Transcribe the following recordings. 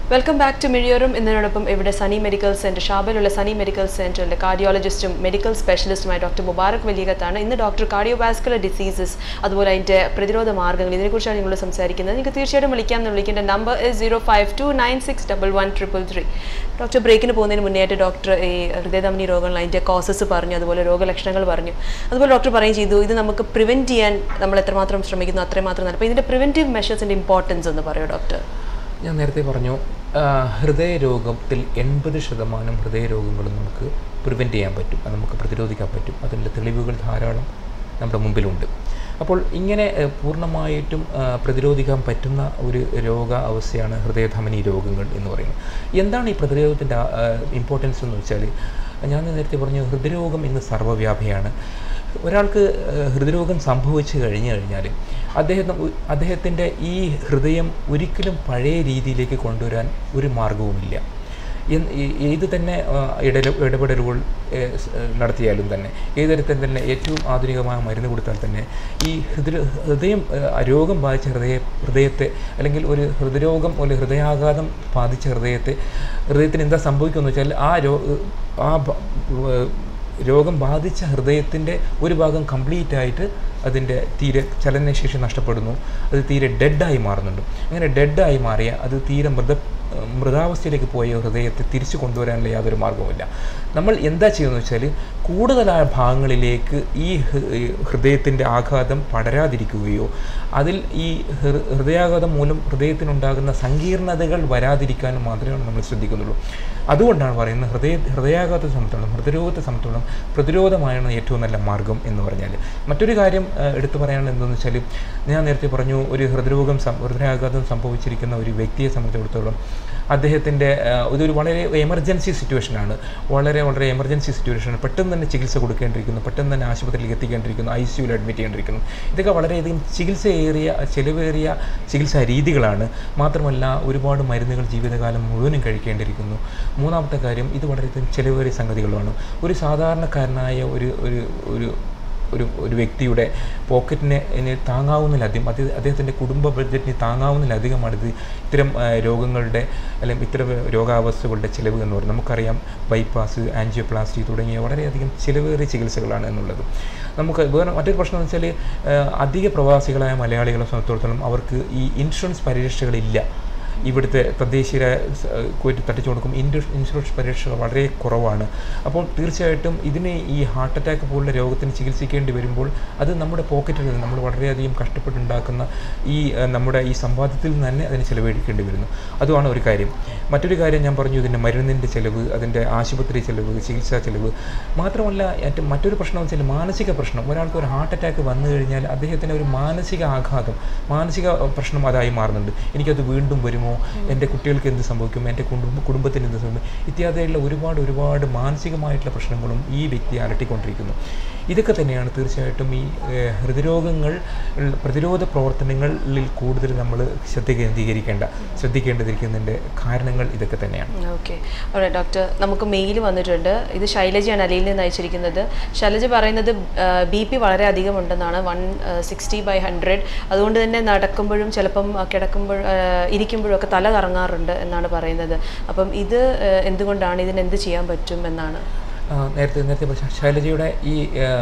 Welcome back to മിഴിയോറും എന്നതിനോടൊപ്പം ഇവിടെ സനി മെഡിക്കൽ സെൻറ്റർ ഷാബിലുള്ള സനി മെഡിക്കൽ സെൻറ്ററിലെ കാർഡിയോളജിസ്റ്റും മെഡിക്കൽ സ്പെഷ്യലിസ്റ്റുമായ ഡോക്ടർ മുബാറക് വലിയകത്താണ് ഇന്ന് ഡോക്ടർ കാർഡിയോവാസ്കുലർ ഡിസീസസ് അതുപോലെ അതിൻ്റെ പ്രതിരോധ മാർഗ്ഗങ്ങൾ ഇതിനെക്കുറിച്ചാണ് നിങ്ങൾ സംസാരിക്കുന്നത് നിങ്ങൾക്ക് തീർച്ചയായിട്ടും വിളിക്കാം എന്ന് വിളിക്കേണ്ട number is zero five two nine six double one triple three doctor ബ്രേക്കിന് പോകുന്നതിന് മുന്നേയായിട്ട് ഡോക്ടർ ഈ ഹൃദയധമനി രോഗങ്ങൾ അതിൻ്റെ കോസസ് പറഞ്ഞു അതുപോലെ രോഗലക്ഷണങ്ങൾ പറഞ്ഞു അതുപോലെ ഡോക്ടർ പറയുകയും ചെയ്തു ഇത് നമുക്ക് പ്രിവെൻറ്റ് ചെയ്യാൻ നമ്മൾ എത്രമാത്രം ശ്രമിക്കുന്നു അത്രമാത്രം നല്ല അപ്പോൾ ഇതിൻ്റെ പ്രിവെൻറ്റീവ് മെഷേഴ്സിൻ്റെ ഇമ്പോർട്ടൻസ് എന്ന് പറയൂ ഡോക്ടർ ഞാൻ നേരത്തെ പറഞ്ഞു ആ, ഹൃദയരോഗത്തിൽ എൺപത് ശതമാനം ഹൃദയരോഗങ്ങളും നമുക്ക് പ്രിവെൻറ്റ് ചെയ്യാൻ പറ്റും അത് നമുക്ക് പ്രതിരോധിക്കാൻ പറ്റും അതിൻ്റെ തെളിവുകൾ ധാരാളം നമ്മുടെ മുമ്പിലുണ്ട് അപ്പോൾ ഇങ്ങനെ ഏഹ്, പൂർണ്ണമായിട്ടും ആ, പ്രതിരോധിക്കാൻ പറ്റുന്ന ഒരു രോഗ അവസ്ഥയാണ് ഹൃദയധമനി രോഗങ്ങൾ എന്ന് പറയുന്നത് എന്താണ് ഈ പ്രതിരോധത്തിൻ്റെ ഇമ്പോർട്ടൻസ് എന്ന് വെച്ചാൽ ഞാൻ നേരത്തെ പറഞ്ഞു ഹൃദയരോഗം ഇന്ന് സർവ്വവ്യാപിയാണ് ഒരാൾക്ക് ഏഹ്, ഹൃദയരോഗം സംഭവിച്ചു കഴിഞ്ഞു കഴിഞ്ഞാൽ അദ്ദേഹം അദ്ദേഹത്തിൻ്റെ ഈ ഹൃദയം ഒരിക്കലും പഴയ രീതിയിലേക്ക് കൊണ്ടുവരാൻ ഒരു മാർഗവുമില്ല എന്ന് ഈ- ഏത് തന്നെ ആ, ഇടല ഇടപെടലുകൾ ഏഹ്, സ്- ഏഹ്, നടത്തിയാലും തന്നെ ഏത് തരത്തിൽ തന്നെ ഏറ്റവും ആധുനികമായ മരുന്ന് കൊടുത്താൽ തന്നെ ഈ ഹൃദയ ഹൃദയം ഏഹ്, ആ രോഗം ബാധിച്ച ഹൃദയ ഹൃദയത്തെ അല്ലെങ്കിൽ ഒരു ഹൃദയരോഗം ഒരു ഹൃദയാഘാതം ബാധിച്ച ഹൃദയത്തെ ഹൃദയത്തിന് എന്താ സംഭവിക്കുമെന്ന് വെച്ചാൽ ആ രോ ആ ബ- ഏഹ്, രോഗം ബാധിച്ച ഹൃദയത്തിൻ്റെ ഒരു ഭാഗം കംപ്ലീറ്റ് ആയിട്ട് അതിൻ്റെ തീരെ ചലനശേഷി നഷ്ടപ്പെടുന്നു അത് തീരെ ഡെഡായി മാറുന്നുണ്ട് അങ്ങനെ ഡെഡായി മാറിയ അത് തീരെ മൃത മൃതാവസ്ഥയിലേക്ക് പോയ ഹൃദയത്തെ തിരിച്ചു കൊണ്ടുവരാനുള്ള യാതൊരു മാർഗവുമില്ല നമ്മൾ എന്താ ചെയ്യുന്നത് വെച്ചാൽ കൂടുതലായ ഭാഗങ്ങളിലേക്ക് ഈ ഹൃ- ഈ ഹൃദയത്തിൻ്റെ ആഘാതം പടരാതിരിക്കുകയോ അതിൽ ഈ ഹൃ- ഹൃദയാഘാതം മൂലം ഹൃദയത്തിനുണ്ടാകുന്ന സങ്കീർണതകൾ വരാതിരിക്കാനും മാത്രമേ നമ്മൾ ശ്രദ്ധിക്കുന്നുള്ളൂ അതുകൊണ്ടാണ് പറയുന്നത് ഹൃദയ ഹൃദയാഘാതത്തെ സംബന്ധിച്ചോളം ഹൃദയരോഗത്തെ സംബന്ധിച്ചോളം പ്രതിരോധമായാണ് ഏറ്റവും നല്ല മാർഗം എന്ന് പറഞ്ഞാൽ മറ്റൊരു കാര്യം ആ, എടുത്തു പറയാനുള്ളത് എന്താണെന്ന് വെച്ചാൽ ഞാൻ നേരത്തെ പറഞ്ഞു ഒരു ഹൃദയരോഗം സം- ഹൃദയാഘാതം സംഭവിച്ചിരിക്കുന്ന ഒരു വ്യക്തിയെ സംബന്ധിച്ചിടത്തോളം അദ്ദേഹത്തിൻ്റെ ആ, ഇതൊരു വളരെ എമർജൻസി സിറ്റുവേഷനാണ് വളരെ വളരെ എമർജൻസി സിറ്റുവേഷനാണ് പെട്ടെന്ന് തന്നെ ചികിത്സ കൊടുക്കേണ്ടിയിരിക്കുന്നു പെട്ടെന്ന് തന്നെ ആശുപത്രിയിലേക്ക് എത്തിക്കേണ്ടിയിരിക്കുന്നു ഐ സിയുയിൽ അഡ്മിറ്റ് ചെയ്യേണ്ടിയിരിക്കുന്നു ഇതൊക്കെ വളരെയധികം ചികിത്സയേറിയ ചിലവേറിയ ചികിത്സാ രീതികളാണ് മാത്രമല്ല ഒരുപാട് മരുന്നുകൾ ജീവിതകാലം മുഴുവനും കഴിക്കേണ്ടിയിരിക്കുന്നു മൂന്നാമത്തെ കാര്യം ഇത് വളരെയധികം ചിലവേറിയ സംഗതികളുമാണ് ഒരു സാധാരണക്കാരനായ ഒരു ഒരു ഒരു ഒരു ഒരു വ്യക്തിയുടെ പോക്കറ്റിനെ ഇനി താങ്ങാവുന്നതിലധികം അത് അദ്ദേഹത്തിൻ്റെ കുടുംബ ബഡ്ജറ്റിന് താങ്ങാവുന്നതിലധികമാണ് ഇത് ഇത്തരം ആ, രോഗങ്ങളുടെ അല്ലെങ്കിൽ ഇത്തരം രോഗാവസ്ഥകളുടെ ചിലവ് എന്ന് പറയുന്നത് നമുക്കറിയാം ബൈപ്പാസ് ആൻജിയോപ്ലാസ്റ്റി തുടങ്ങിയ വളരെയധികം ചിലവേറിയ ചികിത്സകളാണ് എന്നുള്ളത് നമുക്ക് വേറെ മറ്റൊരു പ്രശ്നം എന്ന് വെച്ചാൽ ആ, അധിക പ്രവാസികളായ മലയാളികളെ സംബന്ധിച്ചിടത്തോളം അവർക്ക് ഈ ഇൻഷുറൻസ് പരിരക്ഷകളില്ല ഇവിടുത്തെ തദ്ദേശീയ കോറ്റി തട്ടിച്ചു കൊടുക്കും ഇൻഡു ഇൻഷുറൻസ് പരിരക്ഷ വളരെ കുറവാണ് അപ്പോൾ തീർച്ചയായിട്ടും ഇതിന് ഈ ഹാർട്ട് അറ്റാക്ക് പോലുള്ള രോഗത്തിന് ചികിത്സിക്കേണ്ടി വരുമ്പോൾ അത് നമ്മുടെ പോക്കറ്റിൽ നിന്ന് നമ്മൾ വളരെയധികം കഷ്ടപ്പെട്ടുണ്ടാക്കുന്ന ഈ ഏഹ്, നമ്മുടെ ഈ സമ്പാദ്യത്തിൽ നിന്ന് തന്നെ അതിന് ചിലവഴിക്കേണ്ടി വരുന്നു അതുമാണ് ഒരു കാര്യം മറ്റൊരു കാര്യം ഞാൻ പറഞ്ഞു ഇതിൻ്റെ മരുന്നിൻ്റെ ചിലവ് അതിൻ്റെ ആശുപത്രി ചിലവ് ചികിത്സാ ചിലവ് മാത്രമല്ല ഏറ്റവും മറ്റൊരു പ്രശ്നം എന്ന് വെച്ചാൽ മാനസിക പ്രശ്നം ഒരാൾക്ക് ഒരു ഹാർട്ട് അറ്റാക്ക് വന്നു കഴിഞ്ഞാൽ അദ്ദേഹത്തിന് ഒരു മാനസിക ആഘാതം മാനസിക പ്രശ്നം അതായി മാറുന്നുണ്ട് എനിക്കത് വീണ്ടും വരുമോ എൻ്റെ കുട്ടികൾക്ക് എന്ത് സംഭവിക്കും എൻ്റെ കുടുംബ കുടുംബത്തിന് എന്ത് സംഭവിക്കും ഇത്യാദിയുള്ള ഒരുപാട് ഒരുപാട് മാനസികമായിട്ടുള്ള പ്രശ്നങ്ങളും ഈ വ്യക്തി അലട്ടിക്കൊണ്ടിരിക്കുന്നു ഇതൊക്കെ തന്നെയാണ് തീർച്ചയായിട്ടും ഈ ഏഹ്, ഹൃദ്രോഗങ്ങൾ ഉള്ള പ്രതിരോധ പ്രവർത്തനങ്ങളിൽ കൂടുതൽ നമ്മൾ ശ്രദ്ധ കേന്ദ്രീകരിക്കേണ്ട ശ്രദ്ധിക്കേണ്ടതിരിക്കുന്നതിൻ്റെ കാരണങ്ങൾ ഇതൊക്കെ തന്നെയാണ് ഓക്കെ അവിടെ ഡോക്ടർ നമുക്ക് മെയിൽ വന്നിട്ടുണ്ട് ഇത് ശൈലജയാണ് അലയിൽ നിന്ന് അയച്ചിരിക്കുന്നത് ശൈലജ പറയുന്നത് ബി പി വളരെ അധികം ഉണ്ടെന്നാണ് വൺ സിക്സ്റ്റി ബൈ ഹൺഡ്രഡ് അതുകൊണ്ട് തന്നെ നടക്കുമ്പോഴും ചിലപ്പം കിടക്കുമ്പോൾ ഇരിക്കുമ്പോഴും ഒക്കെ തല കറങ്ങാറുണ്ട് എന്നാണ് പറയുന്നത് അപ്പം ഇത് ആ, എന്തുകൊണ്ടാണ് ഇതിന് എന്ത് ചെയ്യാൻ പറ്റും എന്നാണ് ആ, നേരത്തെ നേരത്തെ പറഞ്ഞ ശൈലജയുടെ ഈ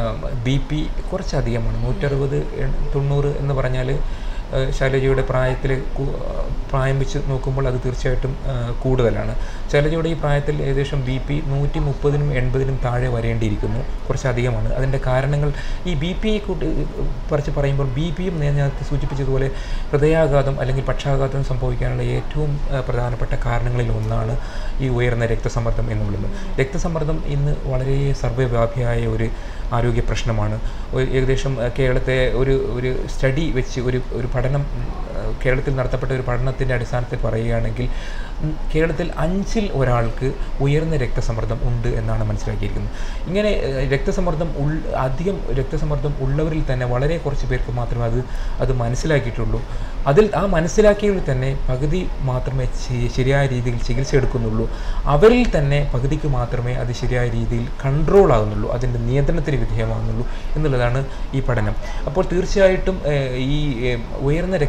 ബി പി കുറച്ചധികമാണ് നൂറ്ററുപത് എൺ- തൊണ്ണൂറ് എന്ന് പറഞ്ഞാൽ ആ, ശൈലജയുടെ പ്രായത്തിൽ കു- ആ, പ്രായം വെച്ച് നോക്കുമ്പോൾ അത് തീർച്ചയായിട്ടും ആ, കൂടുതലാണ് ശൈലജയുടെ ഈ പ്രായത്തിൽ ഏകദേശം ബി പി നൂറ്റി മുപ്പതിനും എൺപതിനും താഴെ വരേണ്ടിയിരിക്കുന്നു കുറച്ചധികമാണ് അതിൻ്റെ കാരണങ്ങൾ ഈ ബി പി കൂട്ടി പറിച്ച് പറയുമ്പോൾ ബി പിയും ഞാൻ നേരത്തെ സൂചിപ്പിച്ചതുപോലെ ഹൃദയാഘാതം അല്ലെങ്കിൽ പക്ഷാഘാതം സംഭവിക്കാനുള്ള ഏറ്റവും ആ, പ്രധാനപ്പെട്ട കാരണങ്ങളിൽ ഒന്നാണ് ഈ ഉയർന്ന രക്തസമ്മർദ്ദം എന്നുള്ളത് രക്തസമ്മർദ്ദം ഇന്ന് വളരെ സർവ്വവ്യാപിയായ ഒരു ആരോഗ്യ പ്രശ്നമാണ് ഒരു- ഏകദേശം ആ, കേരളത്തെ ഒരു ഒരു സ്റ്റഡി വെച്ച് ഒരു ഒരു പഠനം ഉം, ആ, കേരളത്തിൽ നടത്തപ്പെട്ട ഒരു പഠനത്തിൻ്റെ അടിസ്ഥാനത്തിൽ പറയുകയാണെങ്കിൽ ഉം, കേരളത്തിൽ അഞ്ചിൽ ഒരാൾക്ക് ഉയർന്ന രക്തസമ്മർദ്ദം ഉണ്ട് എന്നാണ് മനസ്സിലാക്കിയിരിക്കുന്നത് ഇങ്ങനെ ഏഹ്, രക്തസമ്മർദ്ദം ഉൾ അധികം രക്തസമ്മർദ്ദം ഉള്ളവരിൽ തന്നെ വളരെ കുറച്ച് പേർക്ക് മാത്രമേ അത് അത് മനസ്സിലാക്കിയിട്ടുള്ളൂ അതിൽ ആ മനസ്സിലാക്കിയവരിൽ തന്നെ പകുതി മാത്രമേ ശ- ശരിയായ രീതിയിൽ ചികിത്സ എടുക്കുന്നുള്ളൂ അവരിൽ തന്നെ പകുതിക്ക് മാത്രമേ അത് ശരിയായ രീതിയിൽ കൺട്രോൾ ആകുന്നുള്ളൂ അതിൻ്റെ നിയന്ത്രണത്തിന് വിധേയമാകുന്നുള്ളൂ എന്നുള്ളതാണ് ഈ പഠനം അപ്പോൾ തീർച്ചയായിട്ടും ഏഹ്, ഈ ഏഹ്, ഉയർന്ന രക്തസമ്മർദ്ദം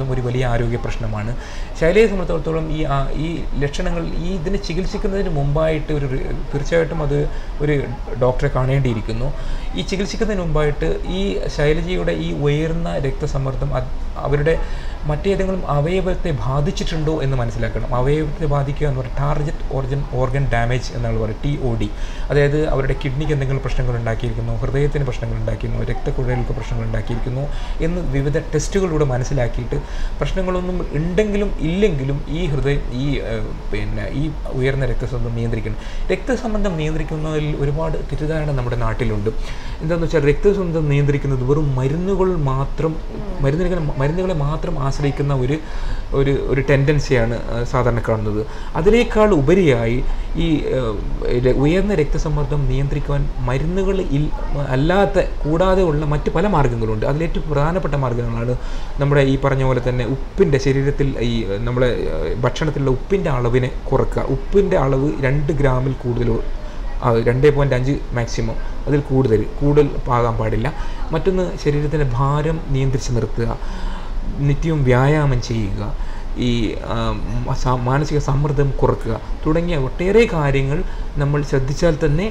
സംബന്ധിച്ചിടത്തോളം ഒരു വലിയ ആരോഗ്യ പ്രശ്നമാണ് ശൈലയെ സംബന്ധിച്ചിടത്തോളം ഈ ആ- ഈ ലക്ഷണങ്ങൾ ഈ ഇതിനെ ചികിത്സിക്കുന്നതിന് മുമ്പായിട്ട് ഒരു റി- തീർച്ചയായിട്ടും അത് ഒരു ഡോക്ടറെ കാണേണ്ടിയിരിക്കുന്നു ഈ ചികിത്സിക്കുന്നതിന് മുമ്പായിട്ട് ഈ ശൈലജയുടെ ഈ ഉയർന്ന രക്തസമ്മർദ്ദം അത് അവരുടെ മറ്റേതെങ്കിലും അവയവത്തെ ബാധിച്ചിട്ടുണ്ടോ എന്ന് മനസ്സിലാക്കണം അവയവത്തെ ബാധിക്കുക എന്ന് പറഞ്ഞാൽ ടാർഗറ്റ് ഓർഗൻ ഓർഗൻ ഡാമേജ് എന്നാണ് പറയുന്നത് ടി ഒ ഡി അതായത് അവരുടെ കിഡ്നിക്ക് എന്തെങ്കിലും പ്രശ്നങ്ങൾ ഉണ്ടാക്കിയിരിക്കുന്നു ഹൃദയത്തിന് പ്രശ്നങ്ങൾ ഉണ്ടാക്കിയിരുന്നു രക്തക്കുഴലുകൾക്ക് പ്രശ്നങ്ങൾ ഉണ്ടാക്കിയിരിക്കുന്നു എന്ന് വിവിധ ടെസ്റ്റുകളിലൂടെ മനസ്സിലാക്കിയിട്ട് പ്രശ്നങ്ങളൊന്നും ഉണ്ടെങ്കിലും ഇല്ലെങ്കിലും ഈ ഹൃദയം ഈ ഏഹ്, പിന്നെ ഈ ഉയർന്ന രക്തസമ്മർദ്ദം നിയന്ത്രിക്കണം രക്തസമ്മർദ്ദം നിയന്ത്രിക്കുന്നതിൽ ഒരുപാട് തെറ്റിദ്ധാരണ നമ്മുടെ നാട്ടിലുണ്ട് എന്താണെന്ന് വെച്ചാൽ രക്തസമ്മർദ്ദം നിയന്ത്രിക്കുന്നത് വെറും മരുന്നുകൾ മാത്രം മരുന്നുകൾ മരുന്നുകളെ മാത്രം ആശ്രയിക്കുന്ന ഒരു ഒരു ഒരു ടെൻഡൻസിയാണ് ആ, സാധാരണ കാണുന്നത് അതിനേക്കാൾ ഉപരിയായി ഈ ഏഹ്, ര- ഉയർന്ന രക്തസമ്മർദ്ദം നിയന്ത്രിക്കുവാൻ മരുന്നുകൾ ഇൽ അല്ലാത്ത കൂടാതെ ഉള്ള മറ്റ് പല മാർഗ്ഗങ്ങളുണ്ട് അതിലേറ്റവും പ്രധാനപ്പെട്ട മാർഗ്ഗങ്ങളാണ് നമ്മുടെ ഈ പറഞ്ഞ പോലെ തന്നെ ഉപ്പിൻ്റെ ശരീരത്തിൽ ഈ ഏഹ്, നമ്മുടെ ഏഹ്, ഭക്ഷണത്തിലുള്ള ഉപ്പിൻ്റെ അളവിനെ കുറക്കുക ഉപ്പിൻ്റെ അളവ് രണ്ട് ഗ്രാമിൽ കൂടുതൽ ആ, രണ്ട് പോയിൻ്റ് അഞ്ച് മാക്സിമം അതിൽ കൂടുതൽ കൂടുതൽ ആകാൻ പാടില്ല മറ്റൊന്ന് ശരീരത്തിൻ്റെ ഭാരം നിയന്ത്രിച്ച് നിർത്തുക നിത്യവും വ്യായാമം ചെയ്യുക ഈ ആ, മ- സ- മാനസിക സമ്മർദ്ദം കുറക്കുക തുടങ്ങിയ ഒട്ടേറെ കാര്യങ്ങൾ നമ്മൾ ശ്രദ്ധിച്ചാൽ തന്നെ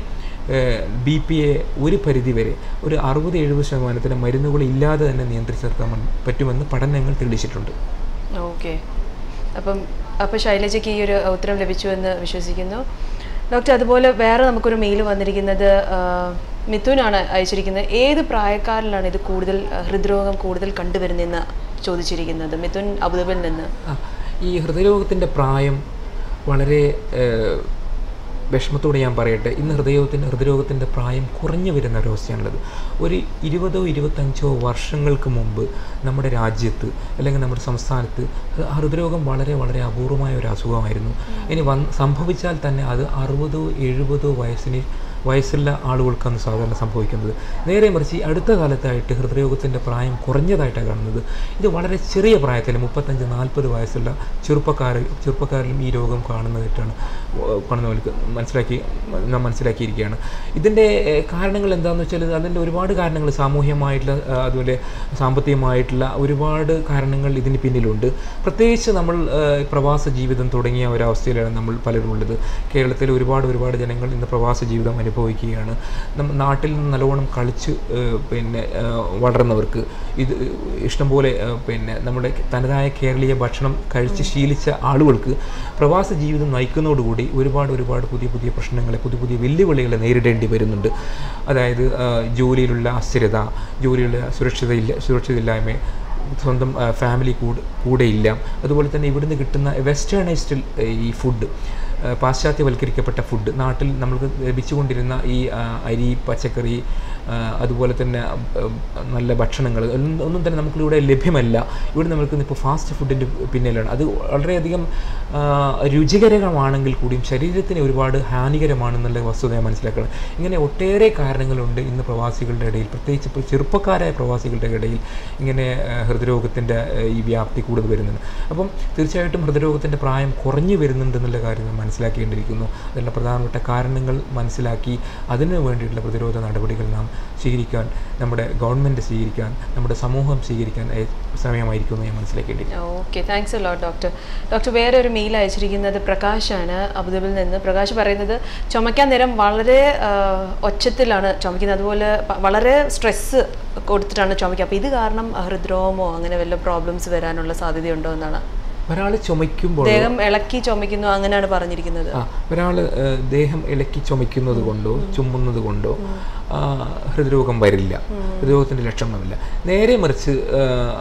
ബി പി എ ഒരു പരിധി വരെ ഒരു അറുപത് എഴുപത് ശതമാനത്തിന് മരുന്നുകൾ ഇല്ലാതെ തന്നെ നിയന്ത്രിച്ച് നിർത്താൻ മ- പറ്റുമെന്ന് പഠനങ്ങൾ തെളിയിച്ചിട്ടുണ്ട് ഓക്കെ അപ്പം അപ്പോൾ ശൈലജയ്ക്ക് ഈ ഒരു ഉത്തരം ലഭിച്ചു എന്ന് വിശ്വസിക്കുന്നു ഡോക്ടർ അതുപോലെ വേറെ നമുക്കൊരു മെയിൽ വന്നിരിക്കുന്നത് ആ, മിഥുനാണ് അയച്ചിരിക്കുന്നത് ഏത് പ്രായക്കാരിലാണ് ഇത് കൂടുതൽ ആ, ഹൃദ്രോഗം കൂടുതൽ കണ്ടുവരുന്നതെന്ന് ചോദിച്ചിരിക്കുന്നത് മിഥുൻ അബുദാബിയിൽ നിന്ന് ആ, ഈ ഹൃദയരോഗത്തിൻ്റെ പ്രായം വളരെ ഏഹ്, വിഷമത്തോടെ ഞാൻ പറയട്ടെ ഇന്ന് ഹൃദയത്തിന് ഹൃദയരോഗത്തിൻ്റെ പ്രായം കുറഞ്ഞു വരുന്ന ഒരവസ്ഥയാണുള്ളത് ഒരു ഇരുപതോ ഇരുപത്തഞ്ചോ വർഷങ്ങൾക്ക് മുമ്പ് നമ്മുടെ രാജ്യത്ത് അല്ലെങ്കിൽ നമ്മുടെ സംസ്ഥാനത്ത് ഹൃ- ഹൃദയരോഗം വളരെ വളരെ അപൂർവമായ ഒരു അസുഖമായിരുന്നു ഇനി വന്ന് സംഭവിച്ചാൽ തന്നെ അത് അറുപതോ എഴുപതോ വയസ്സിന് വയസ്സുള്ള ആളുകൾക്കാണ് സാധാരണ സംഭവിക്കുന്നത് നേരെ മറിച്ച് ഈ അടുത്ത കാലത്തായിട്ട് ഹൃദയരോഗത്തിൻ്റെ പ്രായം കുറഞ്ഞതായിട്ടാണ് കാണുന്നത് ഇത് വളരെ ചെറിയ പ്രായത്തിൽ മുപ്പത്തഞ്ച് നാൽപ്പത് വയസ്സുള്ള ചെറുപ്പക്കാർ ചെറുപ്പക്കാരിലും ഈ രോഗം കാണുന്നതായിട്ടാണ് ഏഹ് കാണുന്നവർക്ക് മനസ്സിലാക്കി നാം മനസ്സിലാക്കിയിരിക്കുകയാണ് ഇതിൻ്റെ ഏഹ് കാരണങ്ങൾ എന്താണെന്ന് വെച്ചാൽ അതിൻ്റെ ഒരുപാട് കാരണങ്ങൾ സാമൂഹ്യമായിട്ടുള്ള ഏഹ് അതുപോലെ സാമ്പത്തികമായിട്ടുള്ള ഒരുപാട് കാരണങ്ങൾ ഇതിന് പിന്നിലുണ്ട് പ്രത്യേകിച്ച് നമ്മൾ ഏഹ് പ്രവാസ ജീവിതം തുടങ്ങിയ ഒരവസ്ഥയിലാണ് നമ്മൾ പലരും ഉള്ളത് കേരളത്തിൽ ഒരുപാട് ഒരുപാട് ജനങ്ങൾ ഇന്ന് പ്രവാസ ജീവിതം അനുഭവിക്കുകയാണ് നമ്മ നാട്ടിൽ നിന്ന് നല്ലോണം കളിച്ച് ഏഹ് പിന്നെ ഏഹ് വളർന്നവർക്ക് ഇത് ഇഷ്ടംപോലെ ഏഹ് പിന്നെ നമ്മുടെ തനതായ കേരളീയ ഭക്ഷണം കഴിച്ച് ശീലിച്ച ആളുകൾക്ക് പ്രവാസ ജീവിതം നയിക്കുന്നതോടുകൂടി ഒരുപാട് ഒരുപാട് പുതിയ പുതിയ പ്രശ്നങ്ങളെ പുതിയ പുതിയ വെല്ലുവിളികളെ നേരിടേണ്ടി വരുന്നുണ്ട് അതായത് ഏഹ് ജോലിയിലുള്ള അസ്ഥിരത ജോലിയിലുള്ള സുരക്ഷിതയില്ല സുരക്ഷിതയില്ലായ്മ സ്വന്തം ആ, ഫാമിലി കൂടെ കൂടെയില്ല അതുപോലെ തന്നെ ഇവിടുന്ന് കിട്ടുന്ന വെസ്റ്റേണൈസ്ഡ് ഈ ഫുഡ് ആ, പാശ്ചാത്യവൽക്കരിക്കപ്പെട്ട ഫുഡ് നാട്ടിൽ നമ്മൾക്ക് ലഭിച്ചുകൊണ്ടിരുന്ന ഈ ആ, അരി പച്ചക്കറി ആ, അതുപോലെ തന്നെ ആ, നല്ല ഭക്ഷണങ്ങൾ ഒന്നും ഒന്നും തന്നെ നമുക്കിവിടെ ലഭ്യമല്ല ഇവിടെ നമുക്ക് ഇപ്പോൾ ഫാസ്റ്റ് ഫുഡിൻ്റെ പിന്നിലാണ് അത് വളരെയധികം ആ, രുചികരമാണെങ്കിൽ കൂടിയും ശരീരത്തിന് ഒരുപാട് ഹാനികരമാണെന്നുള്ള വസ്തുത ഞാൻ മനസ്സിലാക്കണം ഇങ്ങനെ ഒട്ടേറെ കാരണങ്ങളുണ്ട് ഇന്ന് പ്രവാസികളുടെ ഇടയിൽ പ്രത്യേകിച്ച് ഇപ്പോൾ ചെറുപ്പക്കാരായ പ്രവാസികളുടെ ഇടയിൽ ഇങ്ങനെ ആ, ഹൃദയരോഗത്തിൻ്റെ ആ, ഈ വ്യാപ്തി കൂടുതൽ വരുന്നുണ്ട് അപ്പം തീർച്ചയായിട്ടും ഹൃദയരോഗത്തിൻ്റെ പ്രായം കുറഞ്ഞു വരുന്നുണ്ടെന്നുള്ള കാര്യം നാം മനസ്സിലാക്കേണ്ടിയിരിക്കുന്നു അതിനുള്ള പ്രധാനപ്പെട്ട കാരണങ്ങൾ മനസ്സിലാക്കി അതിന് വേണ്ടിയിട്ടുള്ള പ്രതിരോധ നടപടികൾ നാം സ്വീകരിക്കാൻ നമ്മുടെ ഗവൺമെൻറ് സ്വീകരിക്കാൻ നമ്മുടെ സമൂഹം സ്വീകരിക്കാൻ ഏ- സമയമായിരിക്കും എന്ന് ഞാൻ മനസ്സിലാക്കേണ്ടിയിരിക്കുന്നു okay thanks lot doctor doctor വേറെ ഒരു മെയിൽ അയച്ചിരിക്കുന്നത് പ്രകാശാണ് അബുദാബിയിൽ നിന്ന് പ്രകാശ് പറയുന്നത് ചുമയ്ക്കാൻ നേരം വളരെ ആ, ഒച്ചത്തിലാണ് ചുമക്കുന്നത് അതുപോലെ പ- വളരെ സ്ട്രെസ്സ് കൊടുത്തിട്ടാണ് ചുമക്കുക അപ്പോൾ ഇത് കാരണം ഹൃദ്രോഗമോ അങ്ങനെ വല്ല പ്രോബ്ലംസ് വരാനുള്ള സാധ്യതയുണ്ടോ എന്നാണ് ഒരാൾ ചുമയ്ക്കുമ്പോൾ ദേഹം ഇളക്കി ചുമയ്ക്കുന്നു അങ്ങനെയാണ് പറഞ്ഞിരിക്കുന്നത് ആ ഒരാൾ ദേഹം ഇളക്കി ചുമയ്ക്കുന്നത് കൊണ്ടോ ചുമ്മുന്നത് കൊണ്ടോ ആ, ഹൃദ്രോഗം വരില്ല ഹൃദ്രോഗത്തിൻ്റെ ലക്ഷണമില്ല നേരെ മറിച്ച് ആ,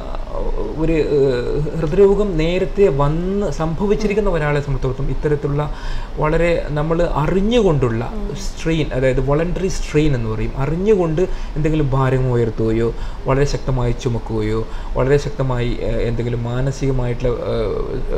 ഒരു ആ, ഹൃദ്രോഗം നേരത്തെ വന്ന് സംഭവിച്ചിരിക്കുന്ന ഒരാളെ സംബന്ധിച്ചിടത്തോളം ഇത്തരത്തിലുള്ള വളരെ നമ്മൾ അറിഞ്ഞുകൊണ്ടുള്ള സ്ട്രെയിൻ അതായത് വോളണ്ടറി സ്ട്രെയിൻ എന്ന് പറയും അറിഞ്ഞുകൊണ്ട് എന്തെങ്കിലും ഭാരം ഉയർത്തുകയോ വളരെ ശക്തമായി ചുമക്കുകയോ വളരെ ശക്തമായി ആ, എന്തെങ്കിലും മാനസികമായിട്ടുള്ള ആ, ആ,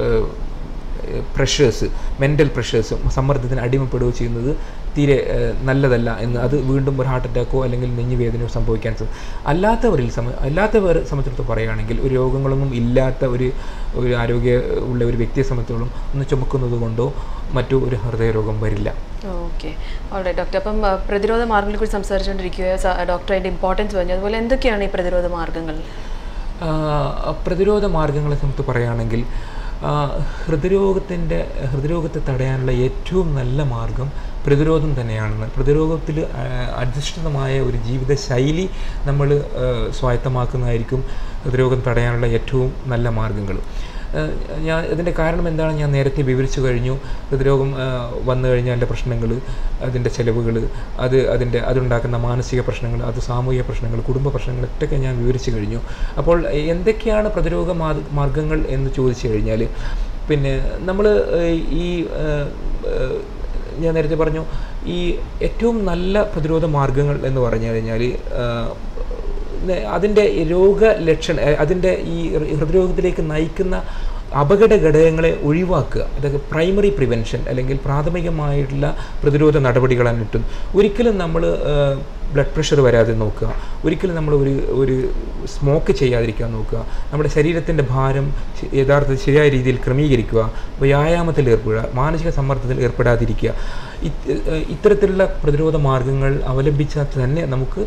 പ്രഷേഴ്സ് മെൻ്റൽ പ്രഷേഴ്സ് സമ്മർദ്ദത്തിന് അടിമപ്പെടുകയോ ചെയ്യുന്നത് തീരെ ഏഹ്, നല്ലതല്ല എന്ന് അത് വീണ്ടും ഒരു ഹാർട്ട് അറ്റാക്കോ അല്ലെങ്കിൽ നെഞ്ഞുവേദനയോ സംഭവിക്കാൻ സാധ്യത അല്ലാത്തവരിൽ സമ അല്ലാത്തവർ സംബന്ധിച്ചിടത്തോളം പറയുകയാണെങ്കിൽ ഒരു രോഗങ്ങളൊന്നും ഇല്ലാത്ത ഒരു ഒരു ആരോഗ്യ ഉള്ള ഒരു വ്യക്തിയെ സംബന്ധിച്ചിടത്തോളം ഒന്ന് ചുമക്കുന്നത് കൊണ്ടോ മറ്റു ഒരു ഹൃദയരോഗം വരില്ല ഓക്കെ ഓൾറൈറ്റ് ഡോക്ടർ അപ്പം ആ, പ്രതിരോധ മാർഗങ്ങളെ കുറിച്ച് സംസാരിച്ചുകൊണ്ടിരിക്കുക ഡോക്ടർ അതിൻ്റെ ഇമ്പോർട്ടൻസ് പറഞ്ഞു അതുപോലെ എന്തൊക്കെയാണ് ഈ പ്രതിരോധ മാർഗങ്ങൾ ആ, പ്രതിരോധ മാർഗങ്ങളെ സംബന്ധിച്ച് പറയുകയാണെങ്കിൽ ആ, ഹൃദ്രോഗത്തിൻ്റെ ഹൃദ്രോഗത്തെ തടയാനുള്ള ഏറ്റവും നല്ല മാർഗം പ്രതിരോധം തന്നെയാണെന്ന് പ്രതിരോധത്തിൽ ആ, അധിഷ്ഠിതമായ ഒരു ജീവിത ശൈലി നമ്മൾ സ്വായത്തമാക്കുന്നതായിരിക്കും ഹൃദ്രോഗം തടയാനുള്ള ഏറ്റവും നല്ല മാർഗങ്ങൾ ഏഹ് ഞാൻ ഇതിൻ്റെ കാരണം എന്താണ് ഞാൻ നേരത്തെ വിവരിച്ചു കഴിഞ്ഞു ഹൃദ്രോഗം ഏഹ് വന്നു കഴിഞ്ഞാൽ പ്രശ്നങ്ങൾ അതിൻ്റെ ചെലവുകൾ അത് അതിൻ്റെ അതുണ്ടാക്കുന്ന മാനസിക പ്രശ്നങ്ങൾ അത് സാമൂഹിക പ്രശ്നങ്ങൾ കുടുംബ പ്രശ്നങ്ങൾ ഒറ്റയൊക്കെ ഞാൻ വിവരിച്ചു കഴിഞ്ഞു അപ്പോൾ എന്തൊക്കെയാണ് പ്രതിരോധ മാർ- മാർഗങ്ങൾ എന്ന് ചോദിച്ചു കഴിഞ്ഞാൽ പിന്നെ നമ്മൾ ഈ ഏഹ്, ഏഹ്, ഞാൻ നേരത്തെ പറഞ്ഞു ഈ ഏറ്റവും നല്ല പ്രതിരോധ മാർഗങ്ങൾ എന്ന് പറഞ്ഞു കഴിഞ്ഞാൽ നെ- അതിൻ്റെ രോഗ ലക്ഷണ അതിൻ്റെ ഈ ഹൃദ്രോഗത്തിലേക്ക് നയിക്കുന്ന അപകട ഘടകങ്ങളെ ഒഴിവാക്കുക അതൊക്കെ പ്രൈമറി പ്രിവെൻഷൻ അല്ലെങ്കിൽ പ്രാഥമികമായിട്ടുള്ള പ്രതിരോധ നടപടികളാണ് കിട്ടും ഒരിക്കലും നമ്മൾ ബ്ലഡ് പ്രഷർ വരാതെ നോക്കുക ഒരിക്കലും നമ്മൾ ഒരു ഒരു സ്മോക്ക് ചെയ്യാതിരിക്കാൻ നോക്കുക നമ്മുടെ ശരീരത്തിൻ്റെ ഭാരം ശ- യഥാർത്ഥത്തിൽ ശരിയായ രീതിയിൽ ക്രമീകരിക്കുക വ്യായാമത്തിൽ ഏർപ്പെടുക മാനസിക സമ്മർദ്ദത്തിൽ ഏർപ്പെടാതിരിക്കുക ഇത് ഏഹ് ഇത്തരത്തിലുള്ള പ്രതിരോധ മാർഗങ്ങൾ അവലംബിച്ചാൽ തന്നെ നമുക്ക്